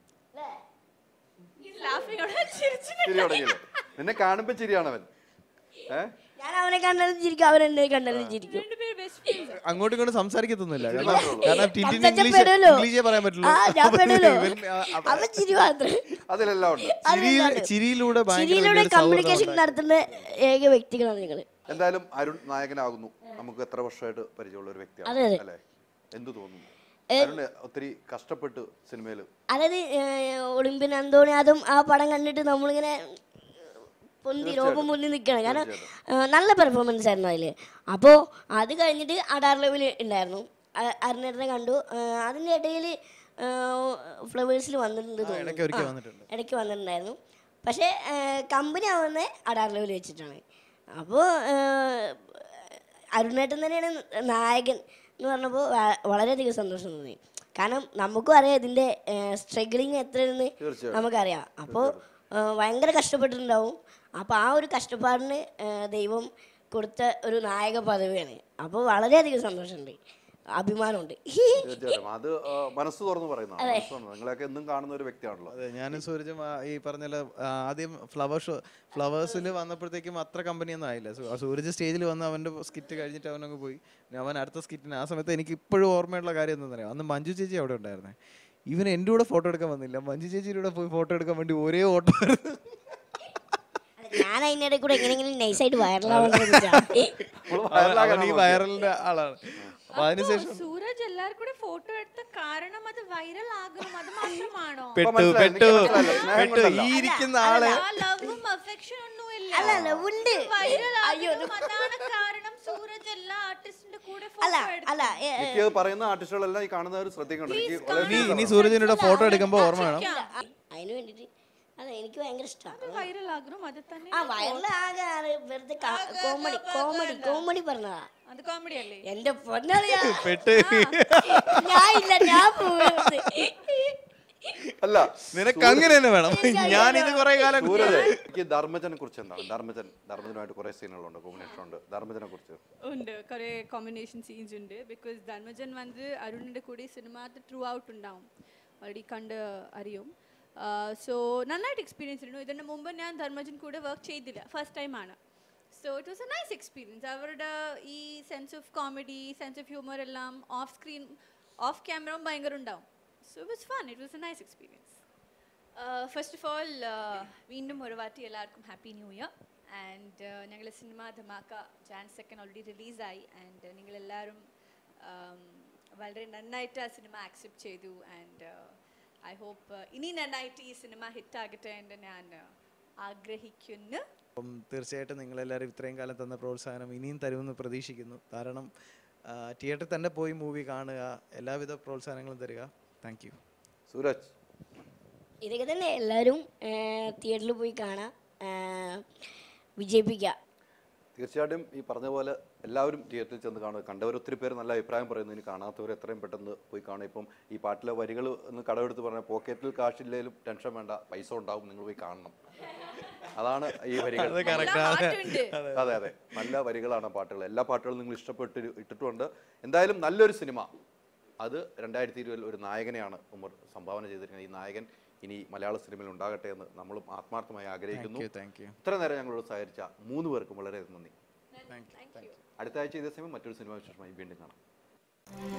ലാഫിംഗ് അവിടെ ചിരിച്ചു ചിരി തുടങ്ങിയില്ലേ നിന്നെ കാണുമ്പോ ചിരിയാണ് അവൻ ഏഹ് ഞാൻ അവനെ കണ്ടാലും ചിരിക്കും അവൻ എന്നെ കണ്ടാലും ചിരിക്കും രണ്ടുപേരും ബെസ്റ്റ് ഫ്രണ്ട്സ് അങ്ങോട്ടും ഇങ്ങോട്ടും സംസാരിക്കത്തൊന്നുമില്ല കാരണം മാത്രമേ ഉള്ളൂ. കാരണം ടിൻറ്റിന് സംസാരിച്ചാ ഇംഗ്ലീഷ് പെടുമല്ലോ. ഇംഗ്ലീഷേ പറയാൻ പറ്റുള്ളൂ ആ ഞാൻ അപ്പൊ പെടുമല്ലോ ഇവൻ, ആ, അപ്പൊ അവൻ ചിരി മാത്രം അതിലെല്ലാം ഉണ്ട് ചിരിയിൽ- ചിരിയിലൂടെ ഭയങ്കര ചിരിയിലൂടെ വലിയൊരു സൗഹൃദം കമ്മ്യൂണിക്കേഷൻ ഉണ്ടായി. നടത്തുന്ന ഏക വ്യക്തികളാണ് ഞങ്ങള് എന്തായാലും അരുൺ നായകനാകുന്നു നമുക്ക് എത്ര വർഷമായിട്ട് പരിചയമുള്ള ഒരു അതെ, വ്യക്തിയാണ് അതെ. അല്ലേ എന്ത് തോന്നുന്നു അരുൺ ഒത്തിരി കഷ്ടപ്പെട്ട് സിനിമയിൽ അതായത് ഏഹ്, ഒളിമ്പ്യൻ അന്തോണിയാതും ആ പടം കണ്ടിട്ട് നമ്മളിങ്ങനെ പൊന്തി രോപം പൊന്തി നിൽക്കണം കാരണം ഏഹ്, നല്ല പെർഫോമൻസ് ആയിരുന്നു അതിൽ അപ്പോൾ അത് കഴിഞ്ഞിട്ട് അഡാർ ലെവൽ ഉണ്ടായിരുന്നു അ- അരുണേട്ടനെ കണ്ടു ഏഹ്, അതിൻ്റെ ഇടയിൽ ഫ്ലവേഴ്സിൽ വന്നിട്ടുണ്ട് ഇടയ്ക്ക് തോന്നുന്നു ഒരിക്കൽ ആ, വന്നിട്ടുണ്ട്. ഇടയ്ക്ക് വന്നിട്ടുണ്ടായിരുന്നു പക്ഷേ കമ്പനി ആവുന്നത് അഡാർ ലെവൽ വെച്ചിട്ടാണ് അപ്പോൾ അരുണേട്ടൻ തന്നെയാണ് നായകൻ എന്ന് പറഞ്ഞപ്പോൾ വ- വളരെയധികം സന്തോഷം തോന്നി കാരണം നമുക്കും അറിയാം ഇതിൻ്റെ സ്ട്രഗിളിങ് എത്രയെന്ന് തീർച്ചയായും. നമുക്കറിയാം അപ്പോൾ ഭയങ്കര കഷ്ടപ്പെട്ടിട്ടുണ്ടാവും അപ്പോൾ ആ ഒരു കഷ്ടപ്പാടിന് ആ, ദൈവം കൊടുത്ത ഒരു നായക പദവിയാണ് അപ്പോൾ വളരെയധികം സന്തോഷമുണ്ട് അഭിമാനമുണ്ട് തീർച്ചയായിട്ടും അത് ആ, മനസ്സ് തുറന്ന് പറയുന്നതാണ് മനസ്സ് തുറന്ന് നിങ്ങളെയൊക്കെ എന്നും കാണുന്ന ഒരു വ്യക്തിയാണല്ലോ അതെ ഞാനും സൂരജും ആ ഈ പറഞ്ഞ പോലെ, ആ, ആദ്യം ഫ്ലവർ ഷോ ഫ്ലവേഴ്സിൽ വന്നപ്പോഴത്തേക്കും അത്ര കമ്പനിയൊന്നും ആയില്ല സൂ- ആ സൂരജ് സ്റ്റേജിൽ വന്ന് അവൻ്റെ സ്കിറ്റ് കഴിഞ്ഞിട്ട് അവനങ്ങ് പോയി പിന്നെ അവൻ അടുത്ത സ്കിറ്റിന് ആ സമയത്ത് എനിക്ക് ഇപ്പോഴും ഓർമ്മയുള്ള കാര്യം എന്താ പറയുക അന്ന് മഞ്ജു ചേച്ചി അവിടെ ഉണ്ടായിരുന്നേ ഇവൻ എൻ്റെ കൂടെ ഫോട്ടോ എടുക്കാൻ വന്നില്ല മഞ്ജു ചേച്ചിയുടെ കൂടെ പോയി ഫോട്ടോ എടുക്കാൻ വേണ്ടി ഒരേ ഓട്ടോ ഞാൻ അതിനിടെ കൂടെ എങ്ങനെയെങ്കിലും നൈസായിട്ട് വൈറലാവാൻ ശ്രമിച്ചാ നമ്മള് viral അവൻ ഈ ആകാനാണ് വൈറലിന്റെ ആളാണ് അപ്പൊ അതിനുശേഷം സൂരജ് എല്ലാവർക്കും കൂടെ ഫോട്ടോ എടുത്ത കാരണം അത് വൈറൽ ആകണം അത് മാത്രമാണോ പെട്ടു മനസ്സിലായി, പെട്ടു എനിക്ക് മനസ്സിലായില്ല. സ്നേഹം പെട്ടു കൊണ്ടല്ല. ഈ ഇരിക്കുന്ന ആള് ആ ലവും അഫെക്ഷൻ ഒന്നുമില്ല അല്ല അല്ല ഉണ്ട് വൈറൽ അയ്യോ ആകണം അതാണ് കാരണം സൂരജ് എല്ലാ ആർട്ടിസ്റ്റിന്റെ കൂടെ അല്ല ഫോട്ടോ അല്ല ഏ, ഏ, എനിക്ക് പറയുന്ന ആർട്ടിസ്റ്റുകളെല്ലാം ഈ കാണുന്നവർ ശ്രദ്ധിക്കണം എനിക്ക് വളരെ ഇനി feel ഇനി ആണ്. സൂരജിന്റെ ഫോട്ടോ എടുക്കുമ്പോൾ ഓർമ്മ വേണം അതിന് വേണ്ടിട്ട് അതെ എനിക്ക് ഭയങ്കര ഇഷ്ടമാണ് വൈറൽ ആകണം അത് തന്നെ ആ വൈറലാകാറ് വെറുതെ കോമഡി കോമഡി കോമഡി പറഞ്ഞതാ അത് കോമഡി അല്ലേ എന്റെ പൊന്നറിയാ പെട്ട് ഞാൻ ഇല്ല ഞാൻ പോകുന്നത് അല്ല നിനക്ക് അങ്ങനെ തന്നെ വേണം ഞാൻ ഇത് കുറെ കാലം സൂരജ് എനിക്ക് ധർമ്മജനെ കുറിച്ച് എന്താണ് ധർമ്മജൻ ധർമ്മജനുമായിട്ട് കുറെ സീനുകളുണ്ട് കോമ്പിനേഷൻ ഉണ്ട് ധർമ്മജനെ കുറിച്ച് ഉണ്ട് കുറേ കോമ്പിനേഷൻ സീൻസ് ഉണ്ട് ബിക്കോസ് ധർമ്മജൻ വന്ന് അരുണിൻ്റെ കൂടെ സിനിമ ത്രൂ ഔട്ട് ഉണ്ടാവും ഓൾറെഡി കണ്ട് അറിയും സോ നന്നായിട്ട് എക്സ്പീരിയൻസ് ഉണ്ട് ഇതിന് മുമ്പ് ഞാൻ ധർമ്മജൻ കൂടെ വർക്ക് ചെയ്തില്ല ഫസ്റ്റ് ടൈമാണ് so it was a nice experience അവരുടെ ഈ sense of comedy sense of humour എല്ലാം ഓഫ് സ്ക്രീൻ ഓഫ് ക്യാമറയും ഭയങ്കര ഉണ്ടാവും so it was fun it was a nice experience first of all വീണ്ടും ഒരു വാറ്റി എല്ലാവർക്കും ഹാപ്പി ന്യൂ ഇയർ ആൻഡ് ഞങ്ങളുടെ സിനിമ ധമാക്ക ജാൻ സെക്കൻഡ് ഓൾറെഡി റിലീസായി ആൻഡ് നിങ്ങളെല്ലാവരും um, വളരെ നന്നായിട്ട് ആ സിനിമ ആക്സെപ്റ്റ് ചെയ്തു ആൻഡ് ഐ ഹോപ്പ് ഇനി നന്നായിട്ട് ഈ സിനിമ ഹിറ്റാകട്ടെ എന്ന് ഞാൻ uh, ആഗ്രഹിക്കുന്നു അപ്പം തീർച്ചയായിട്ടും നിങ്ങളെല്ലാവരും ഇത്രയും കാലം തന്ന പ്രോത്സാഹനം ഇനിയും തരുമെന്ന് പ്രതീക്ഷിക്കുന്നു കാരണം തിയേറ്ററിൽ തന്നെ പോയി മൂവി കാണുക എല്ലാവിധ പ്രോത്സാഹനങ്ങളും തരിക താങ്ക് യു സൂരജ് ഇതൊക്കെ തന്നെ എല്ലാവരും തിയേറ്ററിൽ പോയി കാണാം ആ, വിജയിപ്പിക്കുക തീർച്ചയായിട്ടും ഈ പറഞ്ഞ പോലെ എല്ലാവരും തിയേറ്ററിൽ ചെന്ന് കാണുക കണ്ടവർ ഒത്തിരി പേര് നല്ല അഭിപ്രായം പറയുന്നു ഇനി കാണാത്തവർ എത്രയും പെട്ടെന്ന് പോയി കാണുക ഇപ്പം ഈ പാട്ടിലെ വരികൾ ഒന്ന് കടമെടുത്ത് പറഞ്ഞാൽ പോക്കറ്റിൽ കാശില്ലേലും ടെൻഷൻ വേണ്ട പൈസ ഉണ്ടാവും നിങ്ങൾ പോയി കാണണം അതാണ് ഈ വരികൾ അത് കറക്റ്റ് പാട്ടുണ്ട് അതെ അതെ നല്ല വരികളാണ് പാട്ടുകൾ എല്ലാ പാട്ടുകളും നിങ്ങൾ ഇഷ്ടപ്പെട്ട് ഇട്ടിട്ടുണ്ട് എന്തായാലും നല്ലൊരു സിനിമ അത് രണ്ടായിരത്തി ഇരുപതിൽ ഒരു നായകനെയാണ് ഉമർ സംഭാവന ചെയ്തിരിക്കുന്നത് ഈ നായകൻ ഇനി മലയാള സിനിമയിൽ ഉണ്ടാകട്ടെ എന്ന് നമ്മളും ആത്മാർത്ഥമായി ആഗ്രഹിക്കുന്നു താങ്ക് യു ഇത്ര നേരം ഞങ്ങളോട് സഹകരിച്ച മൂന്ന് പേർക്കും വളരെ നന്ദി താങ്ക് യു അടുത്ത ആഴ്ച ഇതേ സമയം മറ്റൊരു സിനിമ വിശേഷമായി വീണ്ടും കാണാം